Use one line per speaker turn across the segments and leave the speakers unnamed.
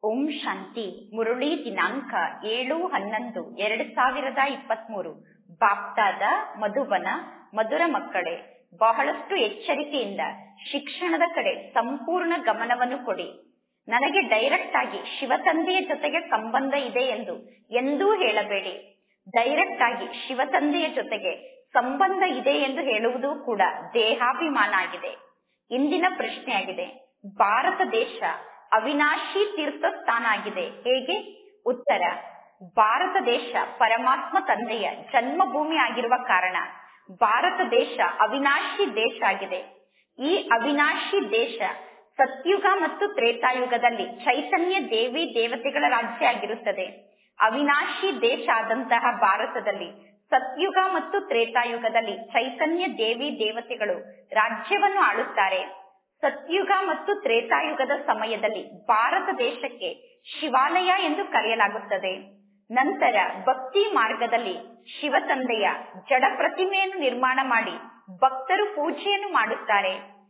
ಓಂ ಶಾಂತಿ ಮುರುಳಿ ದಿನಾಂಕ ಏಳು ಹನ್ನೊಂದು ಎರಡು ಸಾವಿರದ ಇಪ್ಪತ್ಮೂರು ಬಾಪ್ತಾದ ಮಧುಬನ ಮಧುರ ಮಕ್ಕಳೇ ಬಹಳಷ್ಟು ಎಚ್ಚರಿಕೆಯಿಂದ ಶಿಕ್ಷಣದ ಕಡೆ ಸಂಪೂರ್ಣ ಗಮನವನ್ನು ಕೊಡಿ ನನಗೆ ಡೈರೆಕ್ಟ್ ಆಗಿ ಶಿವತಂದೆಯ ಜೊತೆಗೆ ಸಂಬಂಧ ಇದೆ ಎಂದು ಎಂದೂ ಹೇಳಬೇಡಿ ಡೈರೆಕ್ಟ್ ಆಗಿ ಶಿವತಂದೆಯ ಜೊತೆಗೆ ಸಂಬಂಧ ಇದೆ ಎಂದು ಹೇಳುವುದು ಕೂಡ ದೇಹಾಭಿಮಾನ ಆಗಿದೆ ಇಂದಿನ ಪ್ರಶ್ನೆಯಾಗಿದೆ ಭಾರತ ದೇಶ ಅವಿನಾಶಿ ತೀರ್ಥ ಸ್ಥಾನ ಆಗಿದೆ ಹೇಗೆ ಉತ್ತರ ಭಾರತ ದೇಶ ಪರಮಾತ್ಮ ತಂದೆಯ ಜನ್ಮಭೂಮಿ ಆಗಿರುವ ಕಾರಣ ಭಾರತ ದೇಶ ಅವಿನಾಶಿ ದೇಶ ಆಗಿದೆ ಈ ಅವಿನಾಶಿ ದೇಶ ಸತ್ಯುಗ ಮತ್ತು ತ್ರೇತಾಯುಗದಲ್ಲಿ ಚೈತನ್ಯ ದೇವಿ ದೇವತೆಗಳ ರಾಜ್ಯ ಆಗಿರುತ್ತದೆ ಅವಿನಾಶಿ ದೇಶ ಆದಂತಹ ಭಾರತದಲ್ಲಿ ಸತ್ಯುಗ ಮತ್ತು ತ್ರೇತಾಯುಗದಲ್ಲಿ ಚೈತನ್ಯ ದೇವಿ ದೇವತೆಗಳು ರಾಜ್ಯವನ್ನು ಆಳುತ್ತಾರೆ ಸತ್ಯುಗ ಮತ್ತು ತ್ರೇತಾಯುಗದ ಸಮಯದಲ್ಲಿ ಭಾರತ ದೇಶಕ್ಕೆ ಶಿವಾಲಯ ಎಂದು ಕರೆಯಲಾಗುತ್ತದೆ ನಂತರ ಭಕ್ತಿ ಮಾರ್ಗದಲ್ಲಿ ಶಿವತಂದೆಯ ಜಡ ಪ್ರತಿಮೆಯನ್ನು ನಿರ್ಮಾಣ ಮಾಡಿ ಭಕ್ತರು ಪೂಜೆಯನ್ನು ಮಾಡುತ್ತಾರೆ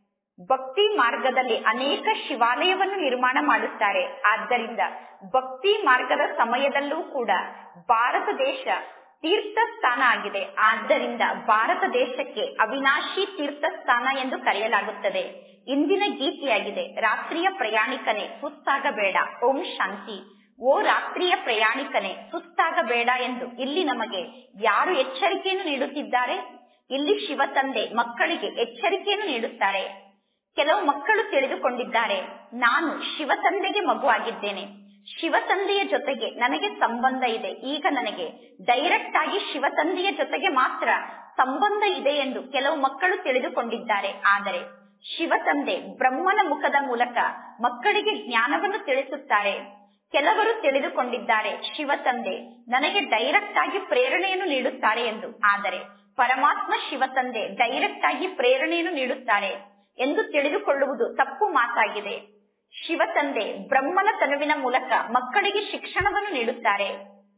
ಭಕ್ತಿ ಮಾರ್ಗದಲ್ಲಿ ಅನೇಕ ಶಿವಾಲಯವನ್ನು ನಿರ್ಮಾಣ ಮಾಡುತ್ತಾರೆ ಆದ್ದರಿಂದ ಭಕ್ತಿ ಮಾರ್ಗದ ಸಮಯದಲ್ಲೂ ಕೂಡ ಭಾರತ ದೇಶ ತೀರ್ಥ ಸ್ಥಾನ ಆಗಿದೆ ಆದ್ದರಿಂದ ಭಾರತ ದೇಶಕ್ಕೆ ಅವಿನಾಶಿ ತೀರ್ಥ ಸ್ಥಾನ ಎಂದು ಕರೆಯಲಾಗುತ್ತದೆ ಇಂದಿನ ಗೀತೆಯಾಗಿದೆ ರಾತ್ರಿಯ ಪ್ರಯಾಣಿಕನೇ ಸುಸ್ತಾಗಬೇಡ ಓಂ ಶಾಂತಿ ಓ ರಾತ್ರಿಯ ಪ್ರಯಾಣಿಕನೇ ಸುಸ್ತಾಗಬೇಡ ಎಂದು ಇಲ್ಲಿ ನಮಗೆ ಯಾರು ಎಚ್ಚರಿಕೆಯನ್ನು ನೀಡುತ್ತಿದ್ದಾರೆ ಇಲ್ಲಿ ಶಿವತಂದೆ ಮಕ್ಕಳಿಗೆ ಎಚ್ಚರಿಕೆಯನ್ನು ನೀಡುತ್ತಾರೆ ಕೆಲವು ಮಕ್ಕಳು ತಿಳಿದುಕೊಂಡಿದ್ದಾರೆ ನಾನು ಶಿವತಂದೆಗೆ ಮಗು ಆಗಿದ್ದೇನೆ ಶಿವತಂದೆಯ ಜೊತೆಗೆ ನನಗೆ ಸಂಬಂಧ ಇದೆ ಈಗ ನನಗೆ ಡೈರೆಕ್ಟ್ ಆಗಿ ಶಿವತಂದೆಯ ಜೊತೆಗೆ ಮಾತ್ರ ಸಂಬಂಧ ಇದೆ ಎಂದು ಕೆಲವು ಮಕ್ಕಳು ತಿಳಿದುಕೊಂಡಿದ್ದಾರೆ ಆದರೆ ಶಿವತಂದೆ ಬ್ರಹ್ಮನ ಮುಖದ ಮೂಲಕ ಮಕ್ಕಳಿಗೆ ಜ್ಞಾನವನ್ನು ತಿಳಿಸುತ್ತಾರೆ ಕೆಲವರು ತಿಳಿದುಕೊಂಡಿದ್ದಾರೆ ಶಿವತಂದೆ ನನಗೆ ಡೈರೆಕ್ಟ್ ಆಗಿ ಪ್ರೇರಣೆಯನ್ನು ನೀಡುತ್ತಾರೆ ಎಂದು ಆದರೆ ಪರಮಾತ್ಮ ಶಿವತಂದೆ ಡೈರೆಕ್ಟ್ ಆಗಿ ಪ್ರೇರಣೆಯನ್ನು ನೀಡುತ್ತಾರೆ ಎಂದು ತಿಳಿದುಕೊಳ್ಳುವುದು ತಪ್ಪು ಮಾತಾಗಿದೆ ಶಿವತಂದೆ ಬ್ರಹ್ಮನ ತನುವಿನ ಮೂಲಕ ಮಕ್ಕಳಿಗೆ ಶಿಕ್ಷಣವನ್ನು ನೀಡುತ್ತಾರೆ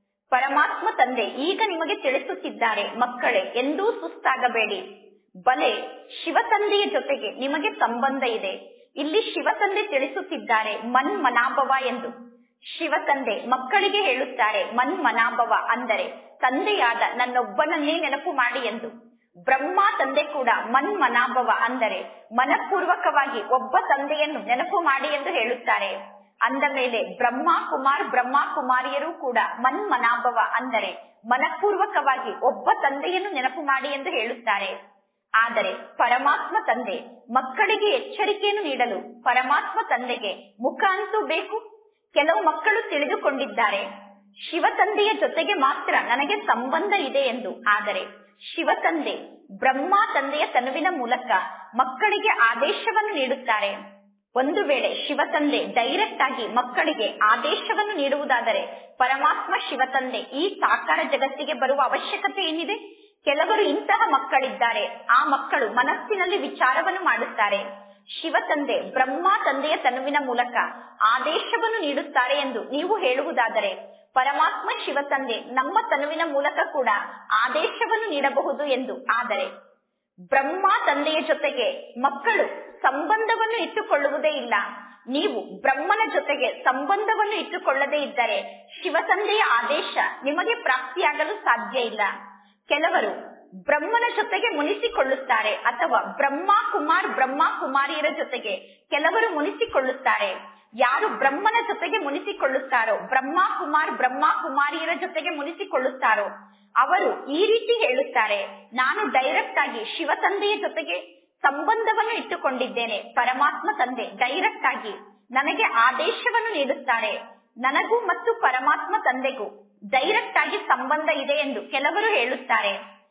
ಪರಮಾತ್ಮ ತಂದೆ ಈಗ ನಿಮಗೆ ತಿಳಿಸುತ್ತಿದ್ದಾರೆ ಮಕ್ಕಳೇ ಎಂದೂ ಸುಸ್ತಾಗಬೇಡಿ ಬಲೆ ಶಿವತಂದೆಯ ಜೊತೆಗೆ ನಿಮಗೆ ಸಂಬಂಧ ಇದೆ ಇಲ್ಲಿ ಶಿವತಂದೆ ತಿಳಿಸುತ್ತಿದ್ದಾರೆ ಮನ್ ಮನಾಭವ ಎಂದು ಶಿವತಂದೆ ಮಕ್ಕಳಿಗೆ ಹೇಳುತ್ತಾರೆ ಮನ್ ಮನಾಭವ ಅಂದರೆ ತಂದೆಯಾದ ನನ್ನೊಬ್ಬನನ್ನೇ ನೆನಪು ಮಾಡಿ ಎಂದು ಬ್ರಹ್ಮ ತಂದೆ ಕೂಡ ಮನ್ ಮನಾಭವ ಅಂದರೆ ಮನಪೂರ್ವಕವಾಗಿ ಒಬ್ಬ ತಂದೆಯನ್ನು ನೆನಪು ಮಾಡಿ ಎಂದು ಹೇಳುತ್ತಾರೆ ಅಂದ ಮೇಲೆ ಬ್ರಹ್ಮ ಕುಮಾರ್ ಬ್ರಹ್ಮ ಕುಮಾರಿಯರು ಕೂಡ ಮನ್ ಮನಾಭವ ಅಂದರೆ ಮನಪೂರ್ವಕವಾಗಿ ಒಬ್ಬ ತಂದೆಯನ್ನು ನೆನಪು ಮಾಡಿ ಎಂದು ಹೇಳುತ್ತಾರೆ ಆದರೆ ಪರಮಾತ್ಮ ತಂದೆ ಮಕ್ಕಳಿಗೆ ಎಚ್ಚರಿಕೆಯನ್ನು ನೀಡಲು ಪರಮಾತ್ಮ ತಂದೆಗೆ ಮುಖ ಅಂತೂ ಬೇಕು ಕೆಲವು ಮಕ್ಕಳು ತಿಳಿದುಕೊಂಡಿದ್ದಾರೆ ಶಿವತಂದೆಯ ಜೊತೆಗೆ ಮಾತ್ರ ನನಗೆ ಸಂಬಂಧ ಇದೆ ಎಂದು ಆದರೆ ಶಿವತಂದೆ ಬ್ರಹ್ಮ ತಂದೆಯ ತನುವಿನ ಮೂಲಕ ಮಕ್ಕಳಿಗೆ ಆದೇಶವನ್ನು ನೀಡುತ್ತಾರೆ ಒಂದು ವೇಳೆ ಶಿವತಂದೆ ಡೈರೆಕ್ಟ್ ಆಗಿ ಮಕ್ಕಳಿಗೆ ಆದೇಶವನ್ನು ನೀಡುವುದಾದರೆ ಪರಮಾತ್ಮ ಶಿವತಂದೆ ಈ ಸಾಕಾರ ಜಗತ್ತಿಗೆ ಬರುವ ಅವಶ್ಯಕತೆ ಏನಿದೆ ಕೆಲವರು ಇಂತಹ ಮಕ್ಕಳಿದ್ದಾರೆ ಆ ಮಕ್ಕಳು ಮನಸ್ಸಿನಲ್ಲಿ ವಿಚಾರವನ್ನು ಮಾಡುತ್ತಾರೆ ಶಿವತಂದೆ ಬ್ರಹ್ಮ ತಂದೆಯ ತನುವಿನ ಮೂಲಕ ಆದೇಶವನ್ನು ನೀಡುತ್ತಾರೆ ಎಂದು ನೀವು ಹೇಳುವುದಾದರೆ ಪರಮಾತ್ಮ ಶಿವತಂದೆ ನಮ್ಮ ತನುವಿನ ಮೂಲಕ ಕೂಡ ಆದೇಶವನ್ನು ನೀಡಬಹುದು ಎಂದು ಆದರೆ ಬ್ರಹ್ಮ ತಂದೆಯ ಜೊತೆಗೆ ಮಕ್ಕಳು ಸಂಬಂಧವನ್ನು ಇಟ್ಟುಕೊಳ್ಳುವುದೇ ಇಲ್ಲ ನೀವು ಬ್ರಹ್ಮನ ಜೊತೆಗೆ ಸಂಬಂಧವನ್ನು ಇಟ್ಟುಕೊಳ್ಳದೇ ಇದ್ದರೆ ಶಿವತಂದೆಯ ಆದೇಶ ನಿಮಗೆ ಪ್ರಾಪ್ತಿಯಾಗಲು ಸಾಧ್ಯ ಇಲ್ಲ ಕೆಲವರು ಬ್ರಹ್ಮನ ಜೊತೆಗೆ ಮುನಿಸಿಕೊಳ್ಳುತ್ತಾರೆ ಅಥವಾ ಬ್ರಹ್ಮ ಕುಮಾರ್ ಬ್ರಹ್ಮ ಕುಮಾರಿಯರ ಜೊತೆಗೆ ಕೆಲವರು ಮುನಿಸಿಕೊಳ್ಳುತ್ತಾರೆ ಯಾರು ಬ್ರಹ್ಮನ ಜೊತೆಗೆ ಮುನಿಸಿಕೊಳ್ಳುತ್ತಾರೋ ಬ್ರಹ್ಮ ಕುಮಾರ್ ಬ್ರಹ್ಮ ಕುಮಾರಿಯರ ಜೊತೆಗೆ ಮುನಿಸಿಕೊಳ್ಳುತ್ತಾರೋ ಅವರು ಈ ರೀತಿ ಹೇಳುತ್ತಾರೆ ನಾನು ಡೈರೆಕ್ಟ್ ಆಗಿ ಶಿವತಂದೆಯ ಜೊತೆಗೆ ಸಂಬಂಧವನ್ನು ಇಟ್ಟುಕೊಂಡಿದ್ದೇನೆ ಪರಮಾತ್ಮ ತಂದೆ ಡೈರೆಕ್ಟ್ ಆಗಿ ನನಗೆ ಆದೇಶವನ್ನು ನೀಡುತ್ತಾರೆ ನನಗೂ ಮತ್ತು ಪರಮಾತ್ಮ ತಂದೆಗೂ ಡೈರೆಕ್ಟ್ ಆಗಿ ಸಂಬಂಧ ಇದೆ ಎಂದು ಕೆಲವರು ಹೇಳುತ್ತಾರೆ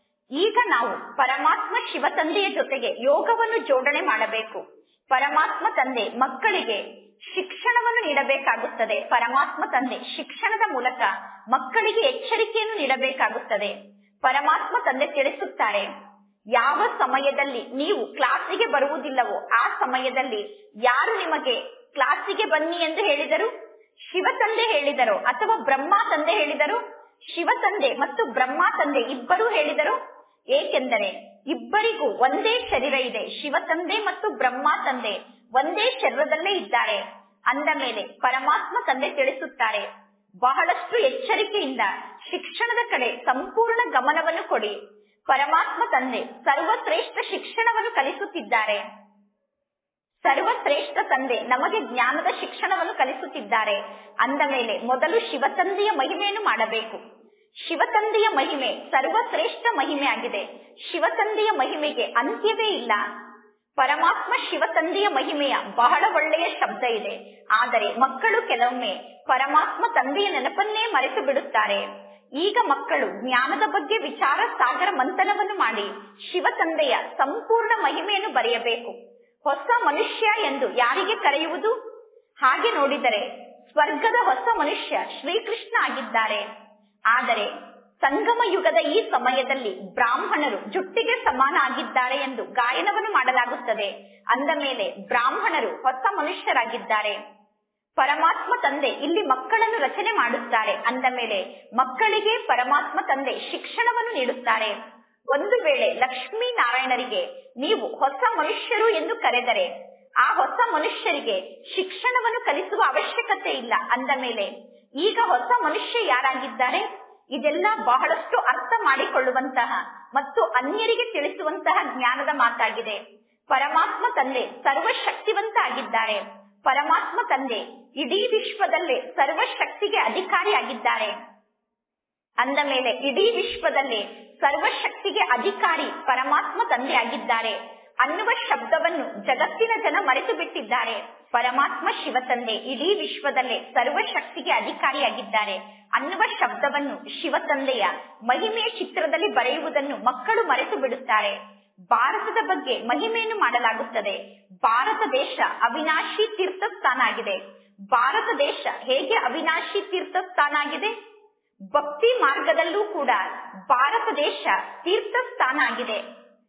ಈಗ ನಾವು ಪರಮಾತ್ಮ ಶಿವತಂದೆಯ ಜೊತೆಗೆ ಯೋಗವನ್ನು ಜೋಡಣೆ ಮಾಡಬೇಕು ಪರಮಾತ್ಮ ತಂದೆ ಮಕ್ಕಳಿಗೆ ಶಿಕ್ಷಣವನ್ನು ನೀಡಬೇಕಾಗುತ್ತದೆ ಪರಮಾತ್ಮ ತಂದೆ ಶಿಕ್ಷಣದ ಮೂಲಕ ಮಕ್ಕಳಿಗೆ ಎಚ್ಚರಿಕೆಯನ್ನು ನೀಡಬೇಕಾಗುತ್ತದೆ ಪರಮಾತ್ಮ ತಂದೆ ತಿಳಿಸುತ್ತಾರೆ ಯಾವ ಸಮಯದಲ್ಲಿ ನೀವು ಕ್ಲಾಸಿಗೆ ಬರುವುದಿಲ್ಲವೋ ಆ ಸಮಯದಲ್ಲಿ ಯಾರು ನಿಮಗೆ ಕ್ಲಾಸಿಗೆ ಬನ್ನಿ ಎಂದು ಹೇಳಿದರು ಶಿವ ತಂದೆ ಹೇಳಿದರು ಅಥವಾ ಬ್ರಹ್ಮ ತಂದೆ ಹೇಳಿದರು ಶಿವ ತಂದೆ ಮತ್ತು ಬ್ರಹ್ಮ ತಂದೆ ಇಬ್ಬರೂ ಹೇಳಿದರು ಏಕೆಂದರೆ ಇಬ್ಬರಿಗೂ ಒಂದೇ ಶರೀರ ಇದೆ ಶಿವ ತಂದೆ ಮತ್ತು ಬ್ರಹ್ಮ ತಂದೆ ಒಂದೇ ಶರೀರದಲ್ಲೇ ಇದ್ದಾರೆ ಅಂದ ಮೇಲೆ ಪರಮಾತ್ಮ ತಂದೆ ತಿಳಿಸುತ್ತಾರೆ ಬಹಳಷ್ಟು ಎಚ್ಚರಿಕೆಯಿಂದ ಶಿಕ್ಷಣದ ಕಡೆ ಸಂಪೂರ್ಣ ಗಮನವನ್ನು ಕೊಡಿ ಪರಮಾತ್ಮ ತಂದೆ ಸರ್ವಶ್ರೇಷ್ಠ ಶಿಕ್ಷಣವನ್ನು ಕಲಿಸುತ್ತಿದ್ದಾರೆ ಸರ್ವಶ್ರೇಷ್ಠ ತಂದೆ ನಮಗೆ ಜ್ಞಾನದ ಶಿಕ್ಷಣವನ್ನು ಕಲಿಸುತ್ತಿದ್ದಾರೆ ಅಂದ ಮೇಲೆ ಮೊದಲು ಶಿವತಂದೆಯ ಮಹಿಮೆಯನ್ನು ಮಾಡಬೇಕು ಶಿವತಂದೆಯ ಮಹಿಮೆ ಸರ್ವಶ್ರೇಷ್ಠ ಮಹಿಮೆ ಆಗಿದೆ ಶಿವತಂದೆಯ ಮಹಿಮೆಗೆ ಅಂತ್ಯವೇ ಇಲ್ಲ ಪರಮಾತ್ಮ ಶಿವತಂದೆಯ ಮಹಿಮೆಯ ಬಹಳ ಒಳ್ಳೆಯ ಶಬ್ದ ಇದೆ ಆದರೆ ಮಕ್ಕಳು ಕೆಲವೊಮ್ಮೆ ಪರಮಾತ್ಮ ತಂದೆಯ ನೆನಪನ್ನೇ ಮರೆತು ಬಿಡುತ್ತಾರೆ ಈಗ ಮಕ್ಕಳು ಜ್ಞಾನದ ಬಗ್ಗೆ ವಿಚಾರ ಸಾಗರ ಮಂಥನವನ್ನು ಮಾಡಿ ಶಿವ ತಂದೆಯ ಸಂಪೂರ್ಣ ಮಹಿಮೆಯನ್ನು ಬರೆಯಬೇಕು ಹೊಸ ಮನುಷ್ಯ ಎಂದು ಯಾರಿಗೆ ಕರೆಯುವುದು ಹಾಗೆ ನೋಡಿದರೆ ಸ್ವರ್ಗದ ಹೊಸ ಮನುಷ್ಯ ಶ್ರೀಕೃಷ್ಣ ಆಗಿದ್ದಾರೆ ಆದರೆ ಸಂಗಮ ಯುಗದ ಈ ಸಮಯದಲ್ಲಿ ಬ್ರಾಹ್ಮಣರು ಜುಟ್ಟಿಗೆ ಸಮಾನ ಆಗಿದ್ದಾರೆ ಎಂದು ಗಾಯನವನ್ನು ಮಾಡಲಾಗುತ್ತದೆ ಅಂದ ಮೇಲೆ ಬ್ರಾಹ್ಮಣರು ಹೊಸ ಮನುಷ್ಯರಾಗಿದ್ದಾರೆ ಪರಮಾತ್ಮ ತಂದೆ ಇಲ್ಲಿ ಮಕ್ಕಳನ್ನು ರಚನೆ ಮಾಡುತ್ತಾರೆ ಅಂದ ಮೇಲೆ ಮಕ್ಕಳಿಗೆ ಪರಮಾತ್ಮ ತಂದೆ ಶಿಕ್ಷಣವನ್ನು ನೀಡುತ್ತಾರೆ ಒಂದು ವೇಳೆ ಲಕ್ಷ್ಮೀ ನಾರಾಯಣರಿಗೆ ನೀವು ಹೊಸ ಮನುಷ್ಯರು ಎಂದು ಕರೆದರೆ ಆ ಹೊಸ ಮನುಷ್ಯರಿಗೆ ಶಿಕ್ಷಣವನ್ನು ಕಲಿಸುವ ಅವಶ್ಯಕತೆ ಇಲ್ಲ ಅಂದ ಮೇಲೆ ಈಗ ಹೊಸ ಮನುಷ್ಯ ಯಾರಾಗಿದ್ದಾರೆ ಇದೆಲ್ಲ ಬಹಳಷ್ಟು ಅರ್ಥ ಮಾಡಿಕೊಳ್ಳುವಂತಹ ಮತ್ತು ಅನ್ಯರಿಗೆ ತಿಳಿಸುವಂತಹ ಜ್ಞಾನದ ಮಾತಾಗಿದೆ ಪರಮಾತ್ಮ ತಂದೆ ಸರ್ವಶಕ್ತಿವಂತ ಆಗಿದ್ದಾರೆ ಪರಮಾತ್ಮ ತಂದೆ ಇಡೀ ವಿಶ್ವದಲ್ಲೇ ಸರ್ವಶಕ್ತಿಗೆ ಅಧಿಕಾರಿಯಾಗಿದ್ದಾರೆ ಅಂದ ಮೇಲೆ ಇಡೀ ವಿಶ್ವದಲ್ಲಿ ಸರ್ವಶಕ್ತಿಗೆ ಅಧಿಕಾರಿ ಪರಮಾತ್ಮ ತಂದೆ ಆಗಿದ್ದಾರೆ ಅನ್ನುವ ಶಬ್ದವನ್ನು ಜಗತ್ತಿನ ಜನ ಮರೆತು ಬಿಟ್ಟಿದ್ದಾರೆ ಪರಮಾತ್ಮ ಶಿವ ತಂದೆ ಇಡೀ ವಿಶ್ವದಲ್ಲೇ ಸರ್ವಶಕ್ತಿಗೆ ಅಧಿಕಾರಿಯಾಗಿದ್ದಾರೆ ಅನ್ನುವ ಶಬ್ದವನ್ನು ಶಿವ ತಂದೆಯ ಮಹಿಮೆಯ ಚಿತ್ರದಲ್ಲಿ ಬರೆಯುವುದನ್ನು ಮಕ್ಕಳು ಮರೆತು ಬಿಡುತ್ತಾರೆ ಭಾರತದ ಬಗ್ಗೆ ಮಹಿಮೆಯನ್ನು ಮಾಡಲಾಗುತ್ತದೆ ಭಾರತ ದೇಶ ಅವಿನಾಶಿ ತೀರ್ಥಸ್ಥಾನ ಆಗಿದೆ ಭಾರತ ದೇಶ ಹೇಗೆ ಅವಿನಾಶಿ ತೀರ್ಥಸ್ಥಾನ ಆಗಿದೆ ಭಕ್ತಿ ಮಾರ್ಗದಲ್ಲೂ ಕೂಡ ಭಾರತ ದೇಶ ತೀರ್ಥಸ್ಥಾನ ಆಗಿದೆ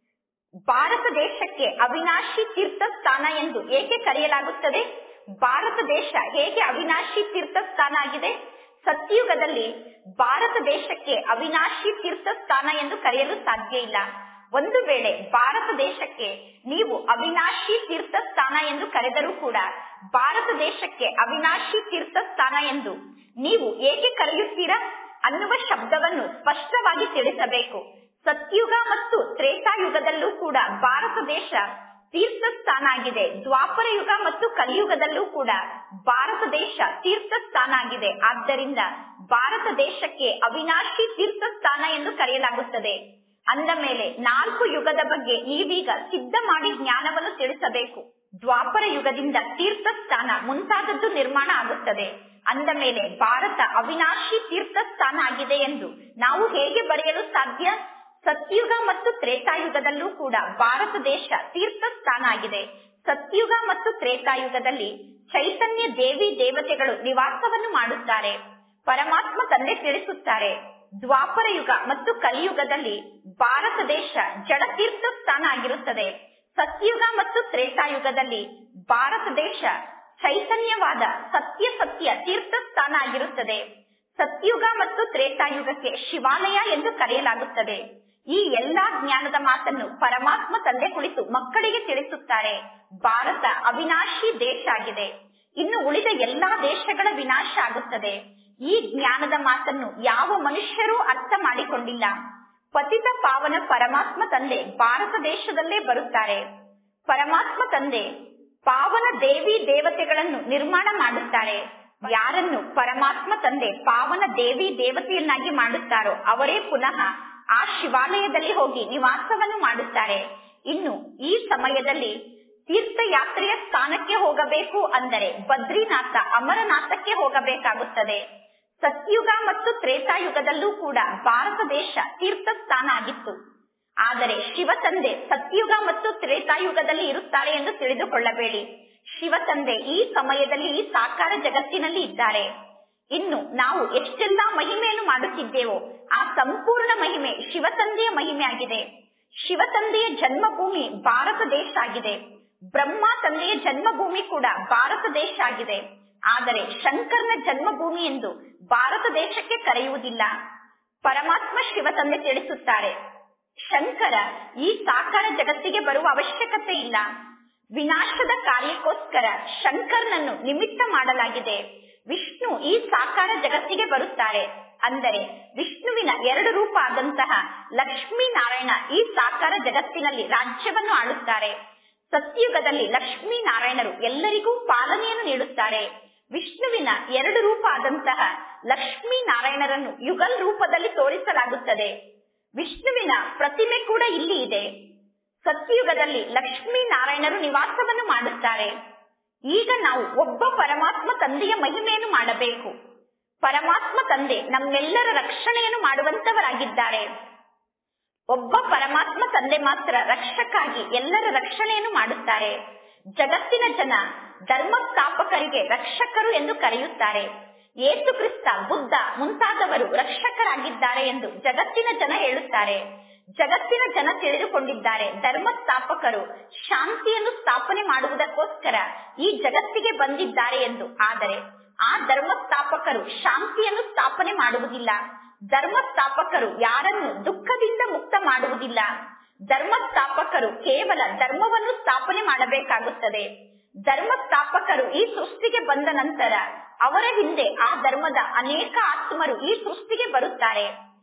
ಭಾರತ ದೇಶಕ್ಕೆ ಅವಿನಾಶಿ ತೀರ್ಥಸ್ಥಾನ ಎಂದು ಏಕೆ ಕರೆಯಲಾಗುತ್ತದೆ ಭಾರತ ದೇಶ ಹೇಗೆ ಅವಿನಾಶಿ ತೀರ್ಥಸ್ಥಾನ ಆಗಿದೆ ಸತ್ಯುಗದಲ್ಲಿ ಭಾರತ ದೇಶಕ್ಕೆ ಅವಿನಾಶಿ ತೀರ್ಥಸ್ಥಾನ ಎಂದು ಕರೆಯಲು ಸಾಧ್ಯ ಇಲ್ಲ ಒಂದು ವೇಳೆ ಭಾರತ ದೇಶಕ್ಕೆ ನೀವು ಅವಿನಾಶಿ ತೀರ್ಥಸ್ಥಾನ ಎಂದು ಕರೆದರೂ ಕೂಡ ಭಾರತ ದೇಶಕ್ಕೆ ಅವಿನಾಶಿ ತೀರ್ಥಸ್ಥಾನ ಎಂದು ನೀವು ಏಕೆ ಕರೆಯುತ್ತೀರಾ ಅನ್ನುವ ಶಬ್ದವನ್ನು ಸ್ಪಷ್ಟವಾಗಿ ತಿಳಿಸಬೇಕು ಸತ್ಯುಗ ಮತ್ತು ತ್ರೇತಾಯುಗದಲ್ಲೂ ಕೂಡ ಭಾರತ ದೇಶ ತೀರ್ಥಸ್ಥಾನ ಆಗಿದೆ ದ್ವಾಪರ ಯುಗ ಮತ್ತು ಕಲಿಯುಗದಲ್ಲೂ ಕೂಡ ಭಾರತ ದೇಶ ತೀರ್ಥಸ್ಥಾನ ಆಗಿದೆ ಆದ್ದರಿಂದ ಭಾರತ ದೇಶಕ್ಕೆ ಅವಿನಾಶಿ ತೀರ್ಥಸ್ಥಾನ ಎಂದು ಕರೆಯಲಾಗುತ್ತದೆ ಅಂದ ಮೇಲೆ ನಾಲ್ಕು ಯುಗದ ಬಗ್ಗೆ ನೀವೀಗ ಸಿದ್ಧ ಮಾಡಿ ಜ್ಞಾನವನ್ನು ತಿಳಿಸಬೇಕು ದ್ವಾಪರ ಯುಗದಿಂದ ತೀರ್ಥಸ್ಥಾನ ಮುಂತಾದದ್ದು ನಿರ್ಮಾಣ ಆಗುತ್ತದೆ ಅಂದ ಮೇಲೆ ಭಾರತ ಅವಿನಾಶಿ ತೀರ್ಥಸ್ಥಾನ ಆಗಿದೆ ಎಂದು ನಾವು ಹೇಗೆ ಬರೆಯಲು ಸಾಧ್ಯ ಸತ್ಯುಗ ಮತ್ತು ತ್ರೇತಾಯುಗದಲ್ಲೂ ಕೂಡ ಭಾರತ ದೇಶ ತೀರ್ಥಸ್ಥಾನ ಆಗಿದೆ ಸತ್ಯುಗ ಮತ್ತು ತ್ರೇತಾಯುಗದಲ್ಲಿ ಚೈತನ್ಯ ದೇವಿ ದೇವತೆಗಳು ನಿವಾಸವನ್ನು ಮಾಡುತ್ತಾರೆ ಪರಮಾತ್ಮ ತಂದೆ ತಿಳಿಸುತ್ತಾರೆ ದ್ವಾಪರ ಯುಗ ಮತ್ತು ಕಲಿಯುಗದಲ್ಲಿ ಭಾರತ ದೇಶ ಜಡ ತೀರ್ಥಸ್ಥಾನ ಆಗಿರುತ್ತದೆ ಸತ್ಯುಗ ಮತ್ತು ತ್ರೇತಾಯುಗದಲ್ಲಿ ಭಾರತ ದೇಶ ಚೈತನ್ಯವಾದ ಸತ್ಯ ಸತ್ಯ ತೀರ್ಥಸ್ಥಾನ ಆಗಿರುತ್ತದೆ ಸತ್ಯುಗ ಮತ್ತು ತ್ರೇತಾಯುಗಕ್ಕೆ ಶಿವಾಲಯ ಎಂದು ಕರೆಯಲಾಗುತ್ತದೆ ಈ ಎಲ್ಲಾ ಜ್ಞಾನದ ಮಾತನ್ನು ಪರಮಾತ್ಮ ತಂದೆ ಕುಳಿತು ಮಕ್ಕಳಿಗೆ ತಿಳಿಸುತ್ತಾರೆ ಭಾರತ ಅವಿನಾಶಿ ದೇಶ ಆಗಿದೆ ಇನ್ನು ಉಳಿದ ಎಲ್ಲಾ ದೇಶಗಳ ವಿನಾಶ ಆಗುತ್ತದೆ ಈ ಜ್ಞಾನದ ಮಾತನ್ನು ಯಾವ ಮನುಷ್ಯರೂ ಅರ್ಥ ಮಾಡಿಕೊಂಡಿಲ್ಲ ಪತಿತ ಪಾವನ ಪರಮಾತ್ಮ ತಂದೆ ಭಾರತ ದೇಶದಲ್ಲೇ ಬರುತ್ತಾರೆ ಪರಮಾತ್ಮ ತಂದೆ ಪಾವನ ದೇವಿ ದೇವತೆಗಳನ್ನು ನಿರ್ಮಾಣ ಮಾಡುತ್ತಾರೆ ಯಾರನ್ನು ಪರಮಾತ್ಮ ತಂದೆ ಪಾವನ ದೇವಿ ದೇವತೆಯನ್ನಾಗಿ ಮಾಡುತ್ತಾರೋ ಅವರೇ ಪುನಃ ಆ ಶಿವಾಲಯದಲ್ಲಿ ಹೋಗಿ ನಿವಾಸವನ್ನು ಮಾಡುತ್ತಾರೆ ಇನ್ನು ಈ ಸಮಯದಲ್ಲಿ ತೀರ್ಥಯಾತ್ರೆಯ ಸ್ಥಾನಕ್ಕೆ ಹೋಗಬೇಕು ಅಂದರೆ ಬದ್ರಿನಾಥ ಅಮರನಾಥಕ್ಕೆ ಹೋಗಬೇಕಾಗುತ್ತದೆ ಸತ್ಯುಗ ಮತ್ತು ತ್ರೇತಾಯುಗದಲ್ಲೂ ಕೂಡ ಭಾರತ ದೇಶ ತೀರ್ಥಸ್ಥಾನ ಆಗಿತ್ತು ಆದರೆ ಶಿವ ತಂದೆ ಸತ್ಯುಗ ಮತ್ತು ತ್ರೇತಾಯುಗದಲ್ಲಿ ಇರುತ್ತಾರೆ ಎಂದು ತಿಳಿದುಕೊಳ್ಳಬೇಡಿ ಶಿವ ತಂದೆ ಈ ಸಮಯದಲ್ಲಿ ಈ ಸಾಕಾರ ಜಗತ್ತಿನಲ್ಲಿ ಇದ್ದಾರೆ ಇನ್ನು ನಾವು ಎಷ್ಟೆಲ್ಲಾ ಮಹಿಮೆಯನ್ನು ಮಾಡುತ್ತಿದ್ದೇವೋ ಆ ಸಂಪೂರ್ಣ ಮಹಿಮೆ ಶಿವ ತಂದೆಯ ಮಹಿಮೆ ಆಗಿದೆ ಶಿವ ತಂದೆಯ ಜನ್ಮಭೂಮಿ ಭಾರತ ದೇಶ ಆಗಿದೆ ಬ್ರಹ್ಮ ತಂದೆಯ ಜನ್ಮಭೂಮಿ ಕೂಡ ಭಾರತ ದೇಶ ಆಗಿದೆ ಆದರೆ ಶಂಕರ್ನ ಜನ್ಮಭೂಮಿ ಎಂದು ಭಾರತ ದೇಶಕ್ಕೆ ಕರೆಯುವುದಿಲ್ಲ ಪರಮಾತ್ಮ ಶಿವ ತಂದೆ ತಿಳಿಸುತ್ತಾರೆ ಶಂಕರ ಈ ಸಾಕಾರ ಜಗತ್ತಿಗೆ ಬರುವ ಅವಶ್ಯಕತೆ ಇಲ್ಲ ವಿನಾಶದ ಕಾರ್ಯಕ್ಕೋಸ್ಕರ ಶಂಕರ್ನನ್ನು ನಿಮಿತ್ತ ಮಾಡಲಾಗಿದೆ ವಿಷ್ಣು ಈ ಸಾಕಾರ ಜಗತ್ತಿಗೆ ಬರುತ್ತಾರೆ ಅಂದರೆ ವಿಷ್ಣುವಿನ ಎರಡು ರೂಪ ಆದಂತಹ ಲಕ್ಷ್ಮೀ ನಾರಾಯಣ ಈ ಸಾಕಾರ ಜಗತ್ತಿನಲ್ಲಿ ರಾಜ್ಯವನ್ನು ಆಳುತ್ತಾರೆ ಸತ್ಯುಗದಲ್ಲಿ ಲಕ್ಷ್ಮೀ ನಾರಾಯಣರು ಎಲ್ಲರಿಗೂ ಪಾಲನೆಯನ್ನು ನೀಡುತ್ತಾರೆ ವಿಷ್ಣುವಿನ ಎರಡು ರೂಪ ಆದಂತಹ ಲಕ್ಷ್ಮೀ ನಾರಾಯಣರನ್ನು ಯುಗಲ್ ರೂಪದಲ್ಲಿ ತೋರಿಸಲಾಗುತ್ತದೆ ವಿಷ್ಣುವಿನ ಪ್ರತಿಮೆ ಕೂಡ ಇಲ್ಲಿ ಇದೆ ಸತ್ಯಯುಗದಲ್ಲಿ ಲಕ್ಷ್ಮೀ ನಾರಾಯಣರು ನಿವಾಸವನ್ನು ಮಾಡುತ್ತಾರೆ ಈಗ ನಾವು ಒಬ್ಬ ಪರಮಾತ್ಮ ತಂದೆಯ ಮಹಿಮೆಯನ್ನು ಮಾಡಬೇಕು ಪರಮಾತ್ಮ ತಂದೆ ನಮ್ಮೆಲ್ಲರ ರಕ್ಷಣೆಯನ್ನು ಮಾಡುವಂತವರಾಗಿದ್ದಾರೆ ಒಬ್ಬ ಪರಮಾತ್ಮ ತಂದೆ ಮಾತ್ರ ರಕ್ಷಕ್ಕಾಗಿ ಎಲ್ಲರ ರಕ್ಷಣೆಯನ್ನು ಮಾಡುತ್ತಾರೆ ಜಗತ್ತಿನ ಜನ ಧರ್ಮ ಸ್ಥಾಪಕರಿಗೆ ರಕ್ಷಕರು ಎಂದು ಕರೆಯುತ್ತಾರೆ ಏಸು ಕ್ರಿಸ್ತ ಬುದ್ಧ ಮುಂತಾದವರು ರಕ್ಷಕರಾಗಿದ್ದಾರೆ ಎಂದು ಜಗತ್ತಿನ ಜನ ಹೇಳುತ್ತಾರೆ ಜಗತ್ತಿನ ಜನ ತಿಳಿದುಕೊಂಡಿದ್ದಾರೆ ಧರ್ಮ ಸ್ಥಾಪಕರು ಶಾಂತಿಯನ್ನು ಸ್ಥಾಪನೆ ಮಾಡುವುದಕ್ಕೋಸ್ಕರ ಈ ಜಗತ್ತಿಗೆ ಬಂದಿದ್ದಾರೆ ಎಂದು ಆದರೆ ಆ ಧರ್ಮ ಸ್ಥಾಪಕರು ಶಾಂತಿಯನ್ನು ಸ್ಥಾಪನೆ ಮಾಡುವುದಿಲ್ಲ ಧರ್ಮ ಸ್ಥಾಪಕರು ಯಾರನ್ನು ದುಃಖದಿಂದ ಮುಕ್ತ ಮಾಡುವುದಿಲ್ಲ ಧರ್ಮ ಸ್ಥಾಪಕರು ಕೇವಲ ಧರ್ಮವನ್ನು ಸ್ಥಾಪನೆ ಮಾಡಬೇಕಾಗುತ್ತದೆ ಧರ್ಮ ಸ್ಥಾಪಕರು ಈ ಸೃಷ್ಟಿಗೆ ಬಂದ ನಂತರ ಅವರ ಹಿಂದೆ ಆ ಧರ್ಮದ ಅನೇಕ ಆತ್ಮರು ಈ ಸೃಷ್ಟಿಗೆ ಬರುತ್ತಾರೆ